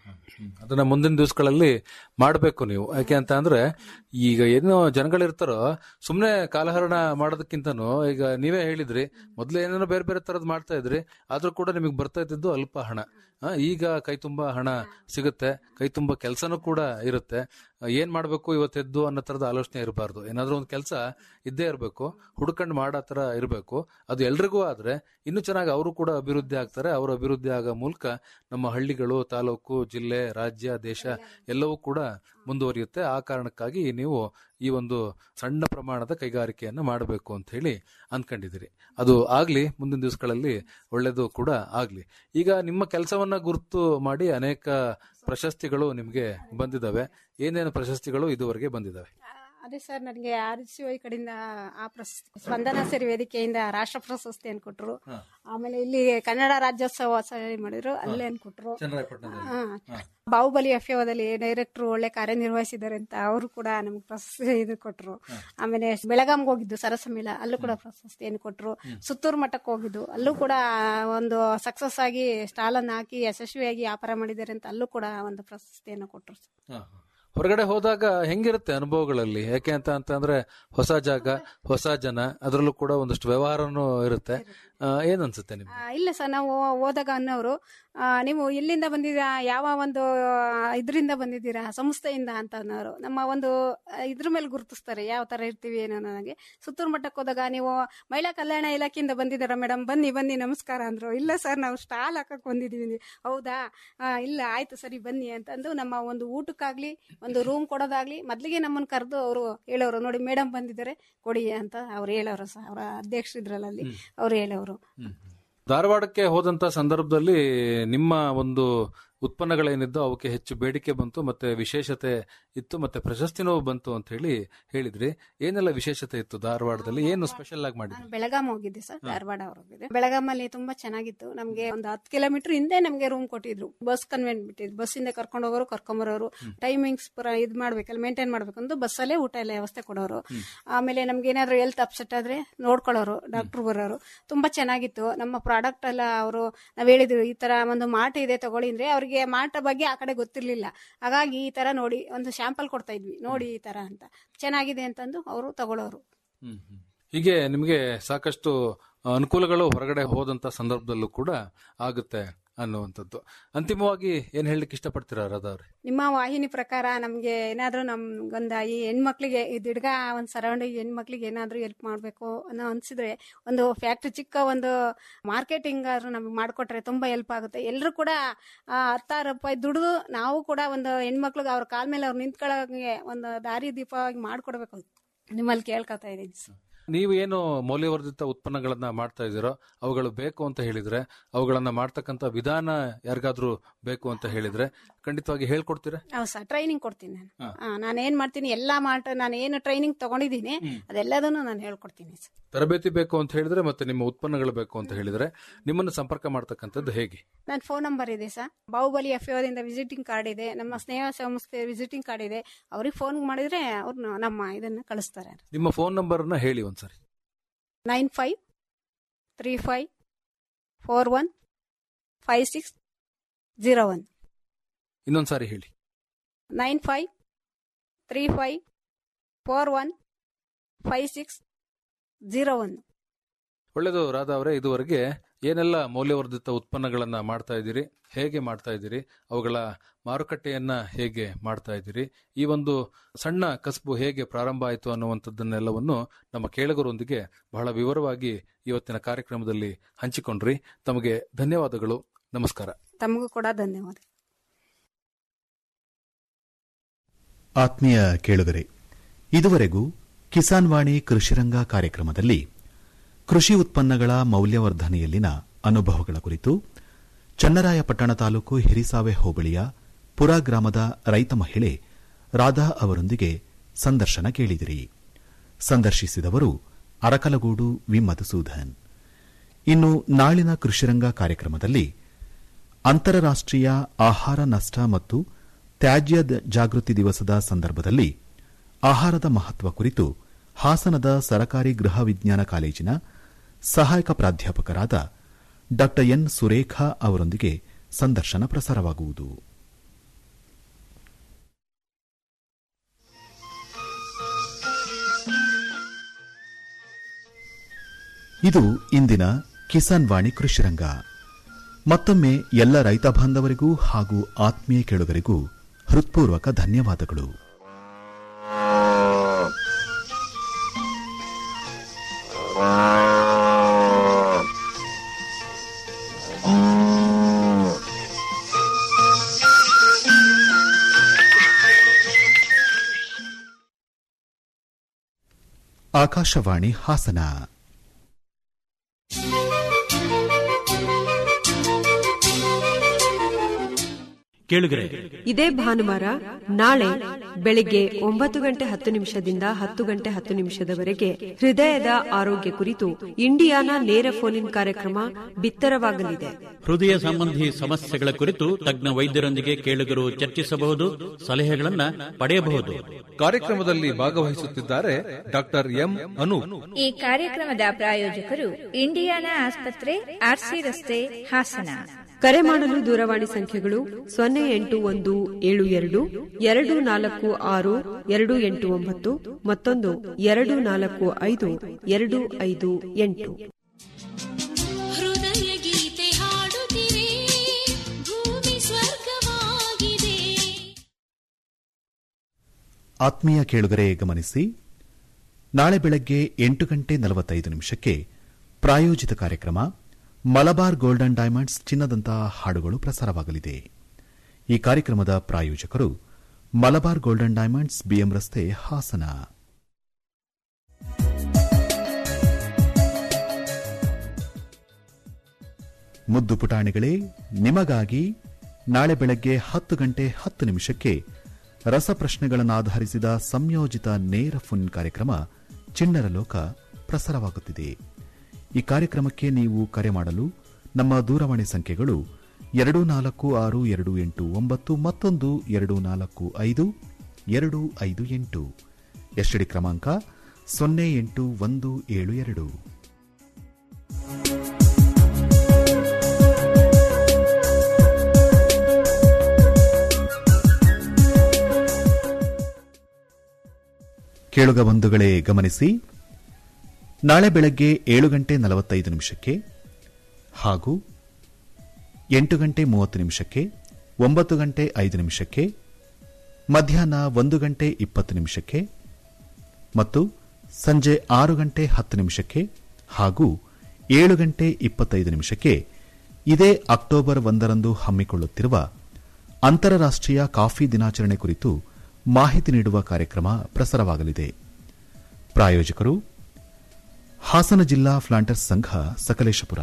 G: ಅದನ್ನ ಮುಂದಿನ ದಿವಸಗಳಲ್ಲಿ ಮಾಡಬೇಕು ನೀವು ಯಾಕೆ ಅಂತ ಅಂದ್ರೆ ಈಗ ಏನೋ ಜನಗಳಿರ್ತಾರೋ ಸುಮ್ನೆ ಕಾಲಹರಣ ಮಾಡೋದಕ್ಕಿಂತನೂ ಈಗ ನೀವೇ ಹೇಳಿದ್ರಿ ಮೊದ್ಲು ಏನೇನೋ ಬೇರೆ ಬೇರೆ ತರದ್ ಮಾಡ್ತಾ ಇದ್ರಿ ಆದ್ರೂ ಕೂಡ ನಿಮಗೆ ಬರ್ತಾ ಇದ್ದಿದ್ದು ಅಲ್ಪ ಹಣ ಆ, ಈಗ ಕೈ ತುಂಬಾ ಹಣ ಸಿಗುತ್ತೆ ಕೈ ತುಂಬಾ ಕೆಲಸನೂ ಕೂಡ ಇರುತ್ತೆ ಆ, ಏನ್ ಮಾಡ್ಬೇಕು ಇವತ್ತೆದ್ದು ಅನ್ನೋ ತರದ ಆಲೋಚನೆ ಇರಬಾರ್ದು ಏನಾದ್ರೂ ಒಂದು ಕೆಲಸ ಇದ್ದೇ ಇರಬೇಕು ಹುಡ್ಕಂಡ್ ಮಾಡೋ ತರ ಇರಬೇಕು ಅದು ಎಲ್ರಿಗೂ ಆದ್ರೆ ಇನ್ನೂ ಚೆನ್ನಾಗಿ ಅವರು ಕೂಡ ಅಭಿವೃದ್ಧಿ ಆಗ್ತಾರೆ ಅವರು ಅಭಿವೃದ್ಧಿ ಆಗೋ ಮೂಲಕ ನಮ್ಮ ಹಳ್ಳಿಗಳು ತಾಲೂಕು ಜಿಲ್ಲೆ ರಾಜ್ಯ ದೇಶ ಎಲ್ಲವೂ ಕೂಡ ಮುಂದುವರಿಯುತ್ತೆ ಆ ಕಾರಣಕ್ಕಾಗಿ ನೀವು ಈ ಒಂದು ಸಣ್ಣ ಪ್ರಮಾಣದ ಕೈಗಾರಿಕೆಯನ್ನು ಮಾಡಬೇಕು ಅಂತ ಹೇಳಿ ಅನ್ಕೊಂಡಿದ್ದೀರಿ ಅದು ಆಗ್ಲಿ ಮುಂದಿನ ದಿವಸಗಳಲ್ಲಿ ಒಳ್ಳೇದು ಕೂಡ ಆಗ್ಲಿ ಈಗ ನಿಮ್ಮ ಕೆಲಸವನ್ನ ಗುರುತು ಮಾಡಿ ಅನೇಕ ಪ್ರಶಸ್ತಿಗಳು ನಿಮಗೆ ಬಂದಿದ್ದಾವೆ ಏನೇನು ಪ್ರಶಸ್ತಿಗಳು ಇದುವರೆಗೆ ಬಂದಿದ್ದಾವೆ
H: ಆ, ಅದೇ ಸರ್ ನನಗೆ ಆರ್ ಸಿ ವೈ ಕಡೆಯಿಂದ ಆ ಪ್ರಶಸ್ತಿ ಸ್ಪಂದನ ಸಿರಿ ವೇದಿಕೆಯಿಂದ ರಾಷ್ಟ್ರ ಪ್ರಶಸ್ತಿಯನ್ನು ಕೊಟ್ಟರು ಆಮೇಲೆ ಇಲ್ಲಿ ಕನ್ನಡ ರಾಜ್ಯೋತ್ಸವ ಸರಿ ಮಾಡಿದ್ರು ಅಲ್ಲೇ ಕೊಟ್ಟರು ಬಾಹುಬಲಿ ಎಫ್ ದಲ್ಲಿ ಡೈರೆಕ್ಟರ್ ಒಳ್ಳೆ ಕಾರ್ಯನಿರ್ವಹಿಸಿದ್ದಾರೆ ಅಂತ ಅವರು ಕೂಡ ನಮ್ಗೆ ಪ್ರಶಸ್ತಿ ಇದು ಕೊಟ್ಟರು ಆಮೇಲೆ ಬೆಳಗಾಂಗೆ ಹೋಗಿದ್ದು ಸರಸಮೇಳ ಅಲ್ಲೂ ಕೂಡ ಪ್ರಶಸ್ತಿಯನ್ನು ಕೊಟ್ಟರು ಸುತ್ತೂರು ಮಠಕ್ಕೆ ಹೋಗಿದ್ದು ಅಲ್ಲೂ ಕೂಡ ಒಂದು ಸಕ್ಸಸ್ ಆಗಿ ಸ್ಟಾಲ್ ಅನ್ನು ಹಾಕಿ ಯಶಸ್ವಿಯಾಗಿ ವ್ಯಾಪಾರ ಮಾಡಿದ್ದಾರೆ ಅಂತ ಅಲ್ಲೂ ಕೂಡ ಒಂದು ಪ್ರಶಸ್ತಿಯನ್ನು ಕೊಟ್ಟರು
G: ಹೊರಗಡೆ ಹೋದಾಗ ಹೆಂಗಿರುತ್ತೆ ಅನುಭವಗಳಲ್ಲಿ ಯಾಕೆ ಅಂತ ಅಂತಂದ್ರೆ ಹೊಸ ಜಾಗ ಹೊಸ ಜನ ಅದರಲ್ಲೂ ಕೂಡ ಒಂದಷ್ಟು ವ್ಯವಹಾರನೂ ಇರುತ್ತೆ ಆ, ಏನ್ ಅನ್ಸುತ್ತೆ ನಿಮ್ಗೆ
H: ಆ, ಇಲ್ಲ ಸರ್ ನಾವು ಹೋದಾಗ ಅನ್ನೋರು ಆ, ನೀವು ಎಲ್ಲಿಂದ ಬಂದಿದ್ದೀರಾ ಯಾವ ಒಂದು ಇದರಿಂದ ಬಂದಿದ್ದೀರಾ ಸಂಸ್ಥೆಯಿಂದ ಅಂತ ಅನ್ನೋರು ನಮ್ಮ ಒಂದು ಆ, ಇದ್ರ ಮೇಲೆ ಗುರುತಿಸ್ತಾರೆ ಯಾವ ತರ ಇರ್ತೀವಿ ಏನೋ ನನಗೆ ಸುತ್ತೂರು ಮಟ್ಟಕ್ಕೆ ಹೋದಾಗ ನೀವು ಮಹಿಳಾ ಕಲ್ಯಾಣ ಇಲಾಖೆಯಿಂದ ಬಂದಿದ್ದೀರಾ ಮೇಡಮ್ ಬನ್ನಿ ಬನ್ನಿ ನಮಸ್ಕಾರ ಅಂದ್ರು ಇಲ್ಲ ಸರ್ ನಾವು ಸ್ಟಾಲ್ ಹಾಕಕ್ ಬಂದಿದ್ದೀವಿ ಹೌದಾ ಆ, ಇಲ್ಲ ಆಯ್ತು ಸರಿ ಬನ್ನಿ ಅಂತಂದು ನಮ್ಮ ಒಂದು ಊಟಕ್ಕಾಗ್ಲಿ ಒಂದು ರೂಮ್ ಕೊಡೋದಾಗ್ಲಿ ಮೊದ್ಲಿಗೆ ನಮ್ಮನ್ನ ಕರೆದು ಅವರು ಹೇಳೋರು ನೋಡಿ ಮೇಡಮ್ ಬಂದಿದ್ದಾರೆ ಕೊಡಿ ಅಂತ ಅವ್ರು ಹೇಳೋರು ಸರ್ ಅವರ ಅಧ್ಯಕ್ಷರಿದ್ರಲ್ಲ ಅಲ್ಲಿ ಅವ್ರು ಹೇಳೋರು
G: ಧಾರವಾಡಕ್ಕೆ ಹೋದಂತ ಸಂದರ್ಭದಲ್ಲಿ ನಿಮ್ಮ ಒಂದು ಉತ್ಪನ್ನಗಳೇನಿದ್ದು ಅವಕ್ಕೆ ಹೆಚ್ಚು ಬೇಡಿಕೆ ಬಂತು ಮತ್ತೆ ವಿಶೇಷತೆ ಇತ್ತು ಮತ್ತೆ ಪ್ರಶಸ್ತಿನೂ ಬಂತು ಅಂತ ಹೇಳಿ ಹೇಳಿದ್ರಿ ಏನೆಲ್ಲ ವಿಶೇಷತೆ ಇತ್ತು ಧಾರವಾಡದಲ್ಲಿ ಏನು ಸ್ಪೆಷಲ್ ಆಗಿ ಮಾಡಿದ್ರಿ
H: ನಾನು ಬೆಳಗಾಂ ಹೋಗಿದ್ದೆ ಸರ್ ಧಾರವಾಡ ಅವ್ರು ಹೋಗಿದ್ದೆ ಬೆಳಗಾಮಲ್ಲಿ ತುಂಬಾ ಚೆನ್ನಾಗಿತ್ತು ನಮ್ಗೆ ಒಂದು ಹತ್ತು ಕಿಲೋಮೀಟರ್ ಹಿಂದೆ ನಮ್ಗೆ ರೂಮ್ ಕೊಟ್ಟಿದ್ರು ಬಸ್ ಕನ್ವೆಂಟ್ ಬಿಟ್ಟಿದ್ರು ಬಸ್ ಇಂದ ಕರ್ಕೊಂಡು ಹೋಗೋರು ಕರ್ಕೊಂಬರೋರು ಟೈಮಿಂಗ್ಸ್ ಪುರ ಇದ್ ಮಾಡ್ಬೇಕಲ್ಲ ಮೇಂಟೈನ್ ಮಾಡ್ಬೇಕಂದು ಬಸ್ಸಲ್ಲೇ ಊಟ ಎಲ್ಲ ವ್ಯವಸ್ಥೆ ಕೊಡೋರು ಆಮೇಲೆ ನಮ್ಗೆ ಏನಾದ್ರು ಹೆಲ್ತ್ ಅಪ್ಸೆಟ್ ಆದ್ರೆ ನೋಡ್ಕೊಳ್ಳೋರು ಡಾಕ್ಟರ್ ಬರೋರು ತುಂಬಾ ಚೆನ್ನಾಗಿತ್ತು ನಮ್ಮ ಪ್ರಾಡಕ್ಟ್ ಎಲ್ಲ ಅವರು ನಾವ್ ಹೇಳಿದ್ರು ಈ ತರ ಒಂದು ಮಾಟ ಇದೆ ತಗೊಳ್ಳಿ ಅಂದ್ರೆ ಅವ್ರಿಗೆ ಮಾಟ ಬಗ್ಗೆ ಆ ಕಡೆ ಗೊತ್ತಿರ್ಲಿಲ್ಲ ಹಾಗಾಗಿ ಈ ತರ ನೋಡಿ ಒಂದು ಶಾಂಪಲ್ ಕೊಡ್ತಾ ಇದ್ವಿ ನೋಡಿ ಈ ತರ ಅಂತ ಚೆನ್ನಾಗಿದೆ ಅಂತಂದು ಅವರು ತಗೊಳ್ಳೋರು
G: ಹೀಗೆ ನಿಮಗೆ ಸಾಕಷ್ಟು ಅನುಕೂಲಗಳು ಹೊರಗಡೆ ಹೋದಂತ ಸಂದರ್ಭದಲ್ಲೂ ಕೂಡ ಆಗುತ್ತೆ ಅನ್ನುವಂಥದ್ದು ಅಂತಿಮವಾಗಿ ಏನ್ ಹೇಳಲಿಕ್ಕೆ ಇಷ್ಟಪಡ್ತೀರಾ ರಾಧಾ ಅವ್ರೆ
H: ನಿಮ್ಮ ವಾಹಿನಿ ಪ್ರಕಾರ ನಮ್ಗೆ ಏನಾದ್ರೂ ನಮ್ಗೊಂದ ಈ ಹೆಣ್ಮಕ್ಳಿಗೆ ಈ ದಿಡ್ಗ ಒಂದ್ ಸರೌಂಡಿಂಗ್ ಹೆಣ್ಮಕ್ಳಿಗೆ ಏನಾದ್ರೂ ಹೆಲ್ಪ್ ಮಾಡ್ಬೇಕು ಅನ್ನೋ ಅನ್ಸಿದ್ರೆ ಒಂದು ಫ್ಯಾಕ್ಟ್ರಿ ಚಿಕ್ಕ ಒಂದು ಮಾರ್ಕೆಟಿಂಗ್ ಆದ್ರೂ ನಮ್ಗೆ ಮಾಡ್ಕೊಟ್ರೆ ತುಂಬಾ ಹೆಲ್ಪ್ ಆಗುತ್ತೆ ಎಲ್ಲರೂ ಕೂಡ ಆ, ಹತ್ತಾರು ರೂಪಾಯಿ ದುಡಿದು ನಾವು ಕೂಡ ಒಂದು ಹೆಣ್ಮಕ್ಳಿಗೆ ಅವ್ರ ಕಾಲ್ ಮೇಲೆ ಅವ್ರು ನಿಂತ್ಕೊಳ್ಳೋಂಗೆ ಒಂದು ದಾರಿ ದೀಪವಾಗಿ ಮಾಡ್ಕೊಡ್ಬೇಕು ನಿಮ್ಮಲ್ಲಿ ಕೇಳ್ಕೊತಾ ಇದ್ದೀನಿ ಸರ್
G: ನೀವು ಏನು ಮೌಲ್ಯವರ್ಧಿತ ಉತ್ಪನ್ನಗಳನ್ನ ಮಾಡ್ತಾ ಇದ್ದೀರೋ ಅವುಗಳು ಬೇಕು ಅಂತ ಹೇಳಿದ್ರೆ ಅವುಗಳನ್ನ ಮಾಡ್ತಕ್ಕಂಥ ವಿಧಾನ ಯಾರಿಗಾದ್ರೂ ಬೇಕು ಅಂತ ಹೇಳಿದ್ರೆ ಖಂಡಿತವಾಗಿ ಹೇಳ್ಕೊಡ್ತೀರಾ
H: ಹೌದು ಸರ್ ಟ್ರೈನಿಂಗ್ ಕೊಡ್ತೀನಿ ನಾನು ಹಾ, ನಾನು ಏನ್ ಮಾಡ್ತೀನಿ ಎಲ್ಲಾ ಮಾಟ ನಾನು ಏನು ಟ್ರೈನಿಂಗ್ ತಗೊಂಡಿದ್ದೀನಿ ಅದೆಲ್ಲದನ್ನು ನಾನು ಹೇಳ್ಕೊಡ್ತೀನಿ ಸರ್
G: ತರಬೇತಿ ಬೇಕು ಅಂತ ಹೇಳಿದ್ರೆ ಮತ್ತೆ ನಿಮ್ಮ ಉತ್ಪನ್ನಗಳು ಬೇಕು ಅಂತ ಹೇಳಿದ್ರೆ ನಿಮ್ಮನ್ನು ಸಂಪರ್ಕ ಮಾಡ್ತಕ್ಕಂಥದ್ದು ಹೇಗೆ
H: ನನ್ನ ಫೋನ್ ನಂಬರ್ ಇದೆ ಸರ್ ಬಾಹುಬಲಿ ಎಫ್ ದಿಂದ ವಿಸಿಟಿಂಗ್ ಕಾರ್ಡ್ ಇದೆ ನಮ್ಮ ಸ್ನೇಹ ಸಂಸ್ಥೆ ವಿಸಿಟಿಂಗ್ ಕಾರ್ಡ್ ಇದೆ ಅವ್ರಿಗೆ ಫೋನ್ ಮಾಡಿದ್ರೆ ಅವ್ರು ನಮ್ಮ ಇದನ್ನ ಕಳಿಸ್ತಾರೆ
G: ನಿಮ್ಮ ಫೋನ್ ನಂಬರ್ನ ಹೇಳಿ ಒಂದ್ಸರಿ
H: nine five three five four one five six zero one
G: ಇನ್ನೊಂದ್ಸಾರಿ ಹೇಳಿ
H: nine five three five four one five six zero one
G: ಒಳ್ಳೆಯದು ರಾಧಾ ಅವರೇ ಇದುವರೆಗೆ ಏನೆಲ್ಲ ಮೌಲ್ಯವರ್ಧಿತ ಉತ್ಪನ್ನಗಳನ್ನ ಮಾಡ್ತಾ ಇದ್ದೀರಿ ಹೇಗೆ ಮಾಡ್ತಾ ಇದ್ದೀರಿ ಅವುಗಳ ಮಾರುಕಟ್ಟೆಯನ್ನ ಹೇಗೆ ಮಾಡ್ತಾ ಇದ್ದೀರಿ ಈ ಒಂದು ಸಣ್ಣ ಕಸಬು ಹೇಗೆ ಪ್ರಾರಂಭ ಆಯಿತು ಅನ್ನುವಂಥದ್ದನ್ನೆಲ್ಲವನ್ನು ನಮ್ಮ ಕೇಳುಗರೊಂದಿಗೆ ಬಹಳ ವಿವರವಾಗಿ ಇವತ್ತಿನ ಕಾರ್ಯಕ್ರಮದಲ್ಲಿ ಹಂಚಿಕೊಂಡ್ರಿ ತಮಗೆ ಧನ್ಯವಾದಗಳು ನಮಸ್ಕಾರ
H: ತಮಗೂ ಕೂಡ ಧನ್ಯವಾದ
B: ಆತ್ಮೀಯ ಕೇಳುಗರೆ ಇದುವರೆಗೂ ಕಿಸಾನ್ ವಾಣಿ ಕೃಷಿರಂಗ ಕಾರ್ಯಕ್ರಮದಲ್ಲಿ ಕೃಷಿ ಉತ್ಪನ್ನಗಳ ಮೌಲ್ಯವರ್ಧನೆಯಲ್ಲಿನ ಅನುಭವಗಳ ಕುರಿತು ಚನ್ನರಾಯಪಟ್ಟಣ ತಾಲೂಕು ಹಿರಿಸಾವೆ ಹೋಬಳಿಯ ಪುರ ಗ್ರಾಮದ ರೈತ ಮಹಿಳೆ ರಾಧಾ ಅವರೊಂದಿಗೆ ಸಂದರ್ಶನ ಕೇಳಿದಿರಿ ಸಂದರ್ಶಿಸಿದವರು ಅರಕಲಗೂಡು ವಿ ಮಧುಸೂದನ್ ಇನ್ನು ನಾಳಿನ ಕೃಷಿರಂಗ ಕಾರ್ಯಕ್ರಮದಲ್ಲಿ ಅಂತಾರಾಷ್ಟೀಯ ಆಹಾರ ನಷ್ಟ ಮತ್ತು ತ್ಯಾಜ್ಯ ದ- ಜಾಗೃತಿ ದಿವಸದ ಸಂದರ್ಭದಲ್ಲಿ ಆಹಾರದ ಮಹತ್ವ ಕುರಿತು ಹಾಸನದ ಸರಕಾರಿ ಗೃಹ ವಿಜ್ಞಾನ ಕಾಲೇಜಿನ ಸಹಾಯಕ ಪ್ರಾಧ್ಯಾಪಕರಾದ ಡಾ ಎನ್ ಸುರೇಖಾ ಅವರೊಂದಿಗೆ ಸಂದರ್ಶನ ಪ್ರಸಾರವಾಗುವುದು ಇದು ಇಂದಿನ ಕಿಸಾನ್ ವಾಣಿ ಕೃಷಿರಂಗ ಮತ್ತೊಮ್ಮೆ ಎಲ್ಲ ರೈತ ಬಾಂಧವರಿಗೂ ಹಾಗೂ ಆತ್ಮೀಯ ಕೇಳುಗರಿಗೂ ಹೃತ್ಪೂರ್ವಕ ಧನ್ಯವಾದಗಳು ಆಕಾಶವಾಣಿ ಹಾಸನ
I: ಕೇಳುಗರೆ
J: ಇದೇ ಭಾನುವಾರ ನಾಳೆ ಬೆಳಿಗ್ಗೆ ಒಂಬತ್ತು ಗಂಟೆ ಹತ್ತು ನಿಮಿಷದಿಂದ ಹತ್ತು ಗಂಟೆ ಹತ್ತು ನಿಮಿಷದವರೆಗೆ ಹೃದಯದ ಆರೋಗ್ಯ ಕುರಿತು ಇಂಡಿಯಾನ ನೇರ ಫೋನ್ ಇನ್ ಕಾರ್ಯಕ್ರಮ ಬಿತ್ತರವಾಗಲಿದೆ
I: ಹೃದಯ ಸಂಬಂಧಿ ಸಮಸ್ಯೆಗಳ ಕುರಿತು ತಜ್ಞ ವೈದ್ಯರೊಂದಿಗೆ ಕೇಳುಗರು ಚರ್ಚಿಸಬಹುದು ಸಲಹೆಗಳನ್ನ ಪಡೆಯಬಹುದು
G: ಕಾರ್ಯಕ್ರಮದಲ್ಲಿ ಭಾಗವಹಿಸುತ್ತಿದ್ದಾರೆ ಡಾಕ್ಟರ್ ಎಂ ಅನು
K: ಈ ಕಾರ್ಯಕ್ರಮದ ಪ್ರಾಯೋಜಕರು ಇಂಡಿಯಾನ ಆಸ್ಪತ್ರೆ ಆರ್ಸಿ ರಸ್ತೆ ಹಾಸನ
J: ಕರೆ ಮಾಡಲು ದೂರವಾಣಿ ಸಂಖ್ಯೆಗಳು ಸೊನ್ನೆ ಎಂಟು ಒಂದು ಏಳು ಎರಡು ಎರಡು ನಾಲ್ಕು ಆರು ಎರಡು ಎಂಟು ಒಂಬತ್ತು ಮತ್ತೊಂದು ಎರಡು ನಾಲ್ಕು ಐದು ಎರಡು ಐದು ಎಂಟು
L: ಹೃದಯ ಗೀತೆ ಹಾಡುತ್ತಿವೆ ಭೂಮಿ ಸ್ವರ್ಗವಾಗಿದೆ
B: ಆತ್ಮೀಯ ಕೇಳುಗರೆ ಗಮನಿಸಿ ನಾಳೆ ಬೆಳಗ್ಗೆ ಎಂಟು ಗಂಟೆ ನಲವತ್ತೈದು ನಿಮಿಷಕ್ಕೆ ಪ್ರಾಯೋಜಿತ ಕಾರ್ಯಕ್ರಮ ಮಲಬಾರ್ ಗೋಲ್ಡನ್ ಡೈಮಂಡ್ಸ್ ಚಿನ್ನದಂತಹ ಹಾಡುಗಳು ಪ್ರಸಾರವಾಗಲಿದೆ ಈ ಕಾರ್ಯಕ್ರಮದ ಪ್ರಾಯೋಜಕರು ಮಲಬಾರ್ ಗೋಲ್ಡನ್ ಡೈಮಂಡ್ಸ್ ಬಿಎಂ ರಸ್ತೆ ಹಾಸನ ಮುದ್ದು ಪುಟಾಣಿಗಳೇ ನಿಮಗಾಗಿ ನಾಳೆ ಬೆಳಗ್ಗೆ ಹತ್ತು ಗಂಟೆ ಹತ್ತು ನಿಮಿಷಕ್ಕೆ ರಸಪ್ರಶ್ನೆಗಳನ್ನಾಧರಿಸಿದ ಸಂಯೋಜಿತ ನೇರ ಫೋನ್ ಕಾರ್ಯಕ್ರಮ ಚಿಣ್ಣರ ಲೋಕ ಪ್ರಸಾರವಾಗುತ್ತಿದೆ ಈ ಕಾರ್ಯಕ್ರಮಕ್ಕೆ ನೀವು ಕರೆ ಮಾಡಲು ನಮ್ಮ ದೂರವಾಣಿ ಸಂಖ್ಯೆಗಳು ಎರಡು ನಾಲ್ಕು ಆರು ಎರಡು ಎಂಟು ಒಂಬತ್ತು ಮತ್ತೊಂದು ಎರಡು ನಾಲ್ಕು ಐದು ಎರಡು ಐದು ಎಂಟು ಎಸ್ಟಿಡಿ ಕ್ರಮಾಂಕ ಸೊನ್ನೆ ಎಂಟು ಒಂದು ಏಳು ಎರಡು ಕೇಳುಗ ಬಂಧುಗಳೇ ಗಮನಿಸಿ ನಾಳೆ ಬೆಳಗ್ಗೆ ಏಳು ಗಂಟೆ ನಲವತ್ತೈದು ನಿಮಿಷಕ್ಕೆ ಹಾಗೂ ಎಂಟು ಗಂಟೆ ಮೂವತ್ತು ನಿಮಿಷಕ್ಕೆ ಒಂಬತ್ತು ಗಂಟೆ ಐದು ನಿಮಿಷಕ್ಕೆ ಮಧ್ಯಾಹ್ನ ಒಂದು ಗಂಟೆ ಇಪ್ಪತ್ತು ನಿಮಿಷಕ್ಕೆ ಮತ್ತು ಸಂಜೆ ಆರು ಗಂಟೆ ಹತ್ತು ನಿಮಿಷಕ್ಕೆ ಹಾಗೂ ಏಳು ಗಂಟೆ ಇಪ್ಪತ್ತೈದು ನಿಮಿಷಕ್ಕೆ ಇದೇ ಅಕ್ಟೋಬರ್ ಒಂದರಂದು ಹಮ್ಮಿಕೊಳ್ಳುತ್ತಿರುವ ಅಂತಾರಾಷ್ಟೀಯ ಕಾಫಿ ದಿನಾಚರಣೆ ಕುರಿತು ಮಾಹಿತಿ ನೀಡುವ ಕಾರ್ಯಕ್ರಮ ಪ್ರಸಾರವಾಗಲಿದೆ ಪ್ರಾಯೋಜಕರು ಹಾಸನ ಜಿಲ್ಲಾ ಫ್ಲಾಂಟರ್ಸ್ ಸಂಘ ಸಕಲೇಶಪುರ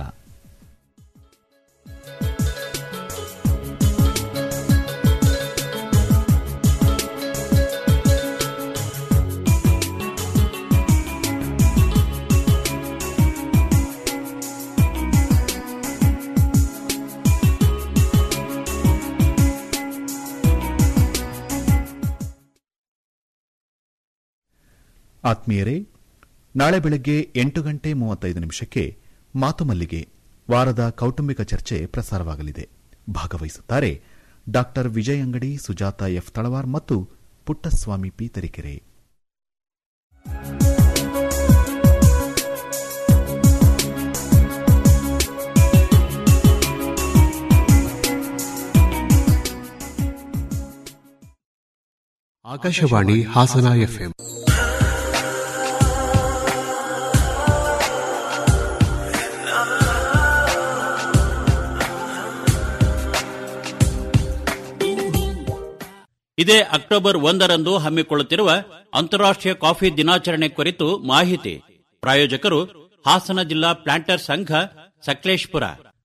B: ಆತ್ಮೀಯರೇ ನಾಳೆ ಬೆಳಗ್ಗೆ ಎಂಟು ಗಂಟೆ ಮೂವತ್ತೈದು ನಿಮಿಷಕ್ಕೆ ಮಾತು ಮಲ್ಲಿಗೆ ವಾರದ ಕೌಟುಂಬಿಕ ಚರ್ಚೆ ಪ್ರಸಾರವಾಗಲಿದೆ ಭಾಗವಹಿಸುತ್ತಾರೆ ಡಾಕ್ಟರ್ ವಿಜಯ್ ಅಂಗಡಿ ಸುಜಾತ ಎಫ್ ತಳವಾರ್ ಮತ್ತು ಪುಟ್ಟಸ್ವಾಮಿ ಪಿ ತರೀಕೆರೆ
M: ಆಕಾಶವಾಣಿ ಹಾಸನ ಎಫ್ಎಂ
I: ಇದೇ ಅಕ್ಟೋಬರ್ ಒಂದರಂದು ಹಮ್ಮಿಕೊಳ್ಳುತ್ತಿರುವ ಅಂತಾರಾಷ್ಟ್ರೀಯ ಕಾಫಿ ದಿನಾಚರಣೆ ಕುರಿತು ಮಾಹಿತಿ ಪ್ರಾಯೋಜಕರು ಹಾಸನ ಜಿಲ್ಲಾ ಪ್ಲಾಂಟರ್ ಸಂಘ ಸಕಲೇಶ್ಪುರ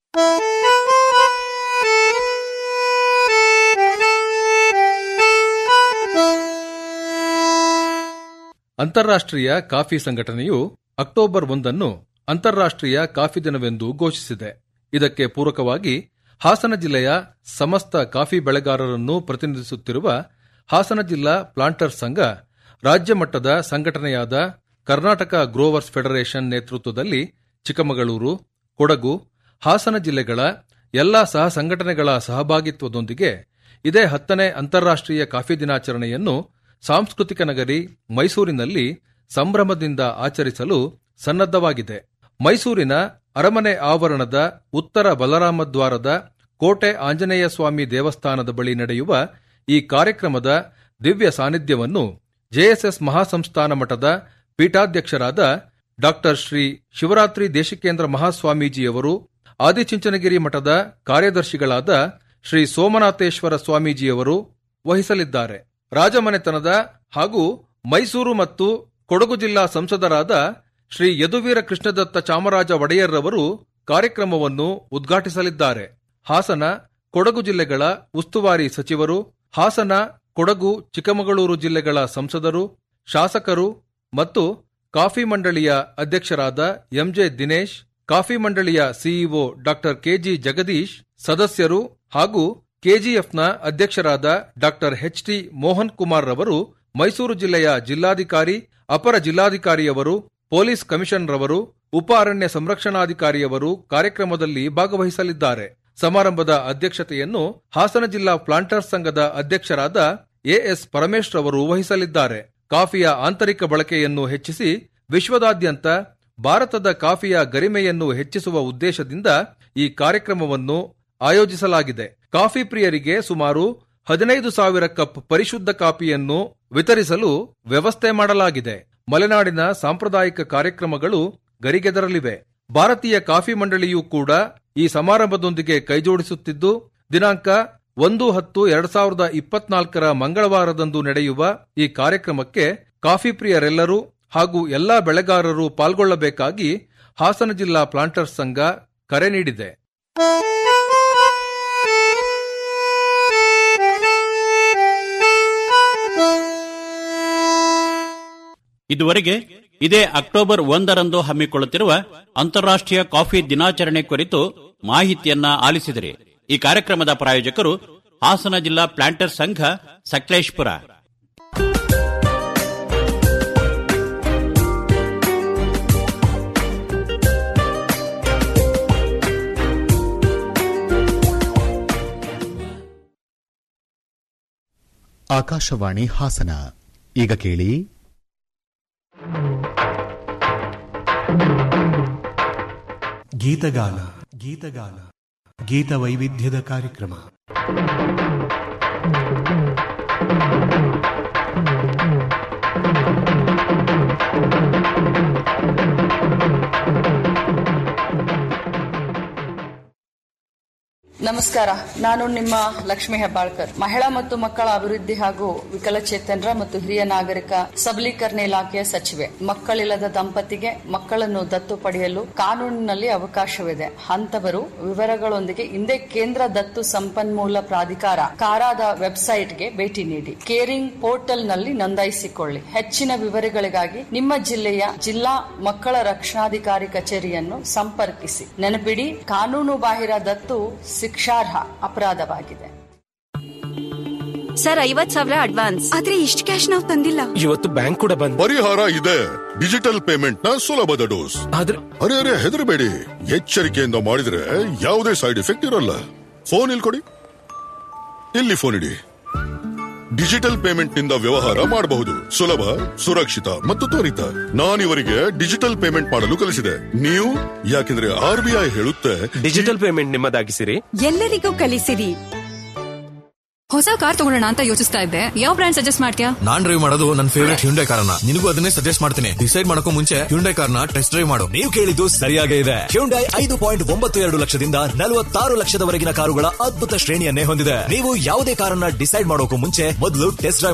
G: ಅಂತಾರಾಷ್ಟ್ರೀಯ ಕಾಫಿ ಸಂಘಟನೆಯು ಅಕ್ಟೋಬರ್ ಒಂದನ್ನು ಅಂತಾರಾಷ್ಟ್ರೀಯ ಕಾಫಿ ದಿನವೆಂದು ಘೋಷಿಸಿದೆ ಇದಕ್ಕೆ ಪೂರಕವಾಗಿ ಹಾಸನ ಜಿಲ್ಲೆಯ ಸಮಸ್ತ ಕಾಫಿ ಬೆಳೆಗಾರರನ್ನು ಪ್ರತಿನಿಧಿಸುತ್ತಿರುವ ಹಾಸನ ಜಿಲ್ಲಾ ಪ್ಲಾಂಟರ್ ಸಂಘ ರಾಜ್ಯ ಮಟ್ಟದ ಸಂಘಟನೆಯಾದ ಕರ್ನಾಟಕ ಗ್ರೋವರ್ಸ್ ಫೆಡರೇಷನ್ ನೇತೃತ್ವದಲ್ಲಿ ಚಿಕ್ಕಮಗಳೂರು ಕೊಡಗು ಹಾಸನ ಜಿಲ್ಲೆಗಳ ಎಲ್ಲಾ ಸಹ ಸಂಘಟನೆಗಳ ಸಹಭಾಗಿತ್ವದೊಂದಿಗೆ ಇದೇ ಹತ್ತನೇ ಅಂತಾರಾಷ್ಟ್ರೀಯ ಕಾಫಿ ದಿನಾಚರಣೆಯನ್ನು ಸಾಂಸ್ಕೃತಿಕ ನಗರಿ ಮೈಸೂರಿನಲ್ಲಿ ಸಂಭ್ರಮದಿಂದ ಆಚರಿಸಲು ಸನ್ನದ್ದವಾಗಿದೆ ಮೈಸೂರಿನ ಅರಮನೆ ಆವರಣದ ಉತ್ತರ ಬಲರಾಮ ದ್ವಾರದ ಕೋಟೆ ಆಂಜನೇಯ ಸ್ವಾಮಿ ದೇವಸ್ಥಾನದ ಬಳಿ ನಡೆಯುವ ಈ ಕಾರ್ಯಕ್ರಮದ ದಿವ್ಯ ಸಾನ್ನಿಧ್ಯವನ್ನು ಜೆಎಸ್ಎಸ್ ಮಹಾಸಂಸ್ಥಾನ ಮಠದ ಪೀಠಾಧ್ಯಕ್ಷರಾದ ಡಾಕ್ಟರ್ ಶ್ರೀ ಶಿವರಾತ್ರಿ ದೇಶಿಕೇಂದ್ರ ಮಹಾಸ್ವಾಮೀಜಿಯವರು ಆದಿಚುಂಚನಗಿರಿ ಮಠದ ಕಾರ್ಯದರ್ಶಿಗಳಾದ ಶ್ರೀ ಸೋಮನಾಥೇಶ್ವರ ಸ್ವಾಮೀಜಿಯವರು ವಹಿಸಲಿದ್ದಾರೆ ರಾಜಮನೆತನದ ಹಾಗೂ ಮೈಸೂರು ಮತ್ತು ಕೊಡಗು ಜಿಲ್ಲಾ ಸಂಸದರಾದ ಶ್ರೀ ಯದುವೀರ ಕೃಷ್ಣದತ್ತ ಚಾಮರಾಜ ಒಡೆಯರ್ರವರು ಕಾರ್ಯಕ್ರಮವನ್ನು ಉದ್ಘಾಟಿಸಲಿದ್ದಾರೆ ಹಾಸನ ಕೊಡಗು ಜಿಲ್ಲೆಗಳ ಉಸ್ತುವಾರಿ ಸಚಿವರು ಹಾಸನ ಕೊಡಗು ಚಿಕ್ಕಮಗಳೂರು ಜಿಲ್ಲೆಗಳ ಸಂಸದರು ಶಾಸಕರು ಮತ್ತು ಕಾಫಿ ಮಂಡಳಿಯ ಅಧ್ಯಕ್ಷರಾದ ಎಂಜೆ ದಿನೇಶ್ ಕಾಫಿ ಮಂಡಳಿಯ ಸಿಇಒ ಡಾಕ್ಟರ್ ಕೆಜಿ ಜಗದೀಶ್ ಸದಸ್ಯರು ಹಾಗೂ ಕೆಜಿಎಫ್ನ ಅಧ್ಯಕ್ಷರಾದ doctor H T Mohan Kumar ರವರು ಮೈಸೂರು ಜಿಲ್ಲೆಯ ಜಿಲ್ಲಾಧಿಕಾರಿ ಅಪರ ಜಿಲ್ಲಾಧಿಕಾರಿಯವರು ಪೊಲೀಸ್ ಕಮಿಷನ್ ರವರು ಉಪ ಅರಣ್ಯ ಸಂರಕ್ಷಣಾಧಿಕಾರಿಯವರು ಕಾರ್ಯಕ್ರಮದಲ್ಲಿ ಭಾಗವಹಿಸಲಿದ್ದಾರೆ ಸಮಾರಂಭದ ಅಧ್ಯಕ್ಷತೆಯನ್ನು ಹಾಸನ ಜಿಲ್ಲಾ ಪ್ಲಾಂಟರ್ಸ್ ಸಂಘದ ಅಧ್ಯಕ್ಷರಾದ ಎಎಸ್ ಪರಮೇಶ್ ರವರು ವಹಿಸಲಿದ್ದಾರೆ ಕಾಫಿಯ ಆಂತರಿಕ ಬಳಕೆಯನ್ನು ಹೆಚ್ಚಿಸಿ ವಿಶ್ವದಾದ್ಯಂತ ಭಾರತದ ಕಾಫಿಯ ಗರಿಮೆಯನ್ನು ಹೆಚ್ಚಿಸುವ ಉದ್ದೇಶದಿಂದ ಈ ಕಾರ್ಯಕ್ರಮವನ್ನು ಆಯೋಜಿಸಲಾಗಿದೆ ಕಾಫಿ ಪ್ರಿಯರಿಗೆ ಸುಮಾರು ಹದಿನೈದು ಸಾವಿರ ಕಪ್ ಪರಿಶುದ್ಧ ಕಾಫಿಯನ್ನು ವಿತರಿಸಲು ವ್ಯವಸ್ಥೆ ಮಾಡಲಾಗಿದೆ ಮಲೆನಾಡಿನ ಸಾಂಪ್ರದಾಯಿಕ ಕಾರ್ಯಕ್ರಮಗಳು ಗರಿಗೆದರಲಿವೆ ಭಾರತೀಯ ಕಾಫಿ ಮಂಡಳಿಯೂ ಕೂಡ ಈ ಸಮಾರಂಭದೊಂದಿಗೆ ಕೈಜೋಡಿಸುತ್ತಿದ್ದು ದಿನಾಂಕ ಒಂದು ಹತ್ತು ಎರಡ್ ಸಾವಿರದ ಇಪ್ಪತ್ನಾಲ್ಕರ ಮಂಗಳವಾರದಂದು ನಡೆಯುವ ಈ ಕಾರ್ಯಕ್ರಮಕ್ಕೆ ಕಾಫಿ ಪ್ರಿಯರೆಲ್ಲರೂ ಹಾಗೂ ಎಲ್ಲಾ ಬೆಳೆಗಾರರು ಪಾಲ್ಗೊಳ್ಳಬೇಕಾಗಿ ಹಾಸನ ಜಿಲ್ಲಾ ಪ್ಲಾಂಟರ್ಸ್ ಸಂಘ ಕರೆ ನೀಡಿದೆ
I: ಇದುವರೆಗೆ ಇದೇ ಅಕ್ಟೋಬರ್ ಒಂದರಂದು ಹಮ್ಮಿಕೊಳ್ಳುತ್ತಿರುವ ಅಂತಾರಾಷ್ಟ್ರೀಯ ಕಾಫಿ ದಿನಾಚರಣೆ ಕುರಿತು ಮಾಹಿತಿಯನ್ನ ಆಲಿಸಿದರೆ ಈ ಕಾರ್ಯಕ್ರಮದ ಪ್ರಾಯೋಜಕರು ಹಾಸನ ಜಿಲ್ಲಾ ಪ್ಲಾಂಟರ್ ಸಂಘ ಸಕಲೇಶ್ಪುರ
B: ಆಕಾಶವಾಣಿ ಹಾಸನ ಈಗ ಕೇಳಿ
M: ಗೀತಗಾನ ಗೀತಗಾನ ಗೀತ ವೈವಿಧ್ಯದ ಕಾರ್ಯಕ್ರಮ
N: ನಮಸ್ಕಾರ ನಮಸ್ಕಾರ ನಾನು ನಿಮ್ಮ ಲಕ್ಷ್ಮಿ ಹೆಬ್ಬಾಳ್ಕರ್ ಮಹಿಳಾ ಮತ್ತು ಮಕ್ಕಳ ಅಭಿವೃದ್ಧಿ ಹಾಗೂ ವಿಕಲಚೇತನರ ಮತ್ತು ಹಿರಿಯ ನಾಗರಿಕ ಸಬಲೀಕರಣ ಇಲಾಖೆಯ ಸಚಿವೆ ಮಕ್ಕಳಿಲ್ಲದ ದಂಪತಿಗೆ ಮಕ್ಕಳನ್ನು ದತ್ತು ಪಡೆಯಲು ಕಾನೂನಿನಲ್ಲಿ ಅವಕಾಶವಿದೆ ಅಂತವರು ವಿವರಗಳೊಂದಿಗೆ ಹಿಂದೆ ಕೇಂದ್ರ ದತ್ತು ಸಂಪನ್ಮೂಲ ಪ್ರಾಧಿಕಾರ ಕಾರಾದ ವೆಬ್ಸೈಟ್ಗೆ ಭೇಟಿ ನೀಡಿ ಕೇರಿಂಗ್ ಪೋರ್ಟಲ್ ನಲ್ಲಿ ನೋಂದಾಯಿಸಿಕೊಳ್ಳಿ ಹೆಚ್ಚಿನ ವಿವರಗಳಿಗಾಗಿ ನಿಮ್ಮ ಜಿಲ್ಲೆಯ ಜಿಲ್ಲಾ ಮಕ್ಕಳ ರಕ್ಷಣಾಧಿಕಾರಿ ಕಚೇರಿಯನ್ನು ಸಂಪರ್ಕಿಸಿ ನೆನಪಿಡಿ ಕಾನೂನು ಬಾಹಿರ ದತ್ತು ಶಿಕ್ಷಾರ್ಹ ಅಪರಾಧವಾಗಿದೆ
O: ಸರ್ ಐವತ್ ಸಾವಿರ ಅಡ್ವಾನ್ಸ್ ಆದ್ರೆ ಇಷ್ಟು ಕ್ಯಾಶ್ ನಾವು ತಂದಿಲ್ಲ
C: ಇವತ್ತು ಬ್ಯಾಂಕ್ ಕೂಡ ಬಂದ್ ಪರಿಹಾರ ಇದೆ ಡಿಜಿಟಲ್ ಪೇಮೆಂಟ್ ನ ಸುಲಭದ ಡೋಸ್ ಆದ್ರೆ ಅರೆ ಅರೆ ಹೆದರಬೇಡಿ ಎಚ್ಚರಿಕೆಯಿಂದ ಮಾಡಿದ್ರೆ ಯಾವುದೇ ಸೈಡ್ ಎಫೆಕ್ಟ್ ಇರಲ್ಲ ಫೋನ್ ಇಲ್ಲಿ ಕೊಡಿ ಇಲ್ಲಿ ಫೋನ್ ಇಡಿ ಡಿಜಿಟಲ್ ಪೇಮೆಂಟ್ ನಿಂದ ವ್ಯವಹಾರ ಮಾಡಬಹುದು ಸುಲಭ ಸುರಕ್ಷಿತ ಮತ್ತು ತ್ವರಿತ ನಾನಿವರಿಗೆ ಡಿಜಿಟಲ್ ಪೇಮೆಂಟ್ ಮಾಡಲು ಕಲಿಸಿದೆ ನೀವು ಯಾಕೆಂದ್ರೆ ಆರ್ ಬಿ ಐ ಹೇಳುತ್ತೆ
P: ಡಿಜಿಟಲ್ ಪೇಮೆಂಟ್ ನಿಮ್ಮದಾಗಿಸಿರಿ
O: ಎಲ್ಲರಿಗೂ ಕಲಿಸಿರಿ ಹೊಸ ಕಾರ್ ತಗೊಳ್ಳೋಣ ಅಂತ ಯೋಚಿಸ್ತಾ ಇದ್ದೆ ಯಾವ ಬ್ರ್ಯಾಂಡ್ ಸಜೆಸ್ಟ್ ಮಾಡ್ತೀಯಾ
Q: ನಾನ್ ಡ್ರೈವ್ ಮಾಡೋದು ನನ್ನ ಫೇವರೇಟ್ ಹ್ಯುಂಡೈ ಕಾರನ್ನ ನಿನಗೂ ಅದನ್ನೇ ಸಜೆಸ್ಟ್ ಮಾಡ್ತೀನಿ ಡಿಸೈಡ್ ಮಾಡಕ್ಕೂ ಮುಂಚೆ ಹ್ಯುಂಡೈ ಕಾರ್ನ ಟೆಸ್ಟ್ ಡ್ರೈವ್ ಮಾಡು
R: ನೀವು ಕೇಳಿದ್ದು ಸರಿಯಾಗೇ ಇದೆ ಹ್ಯುಂಡೈ ಐದು ಪಾಯಿಂಟ್ ಒಂಬತ್ತು ಎರಡು ಲಕ್ಷದಿಂದ ನಲವತ್ತಾರು ಲಕ್ಷದವರೆಗಿನ ಕಾರುಗಳ ಅದ್ಭುತ ಶ್ರೇಣಿಯನ್ನೇ ಹೊಂದಿದೆ ನೀವು ಯಾವುದೇ ಕಾರನ್ನ ಡಿಸೈಡ್ ಮಾಡೋಕು ಮುಂಚೆ ಮೊದಲು ಟೆಸ್ಟ್ ಡ್ರೈವ್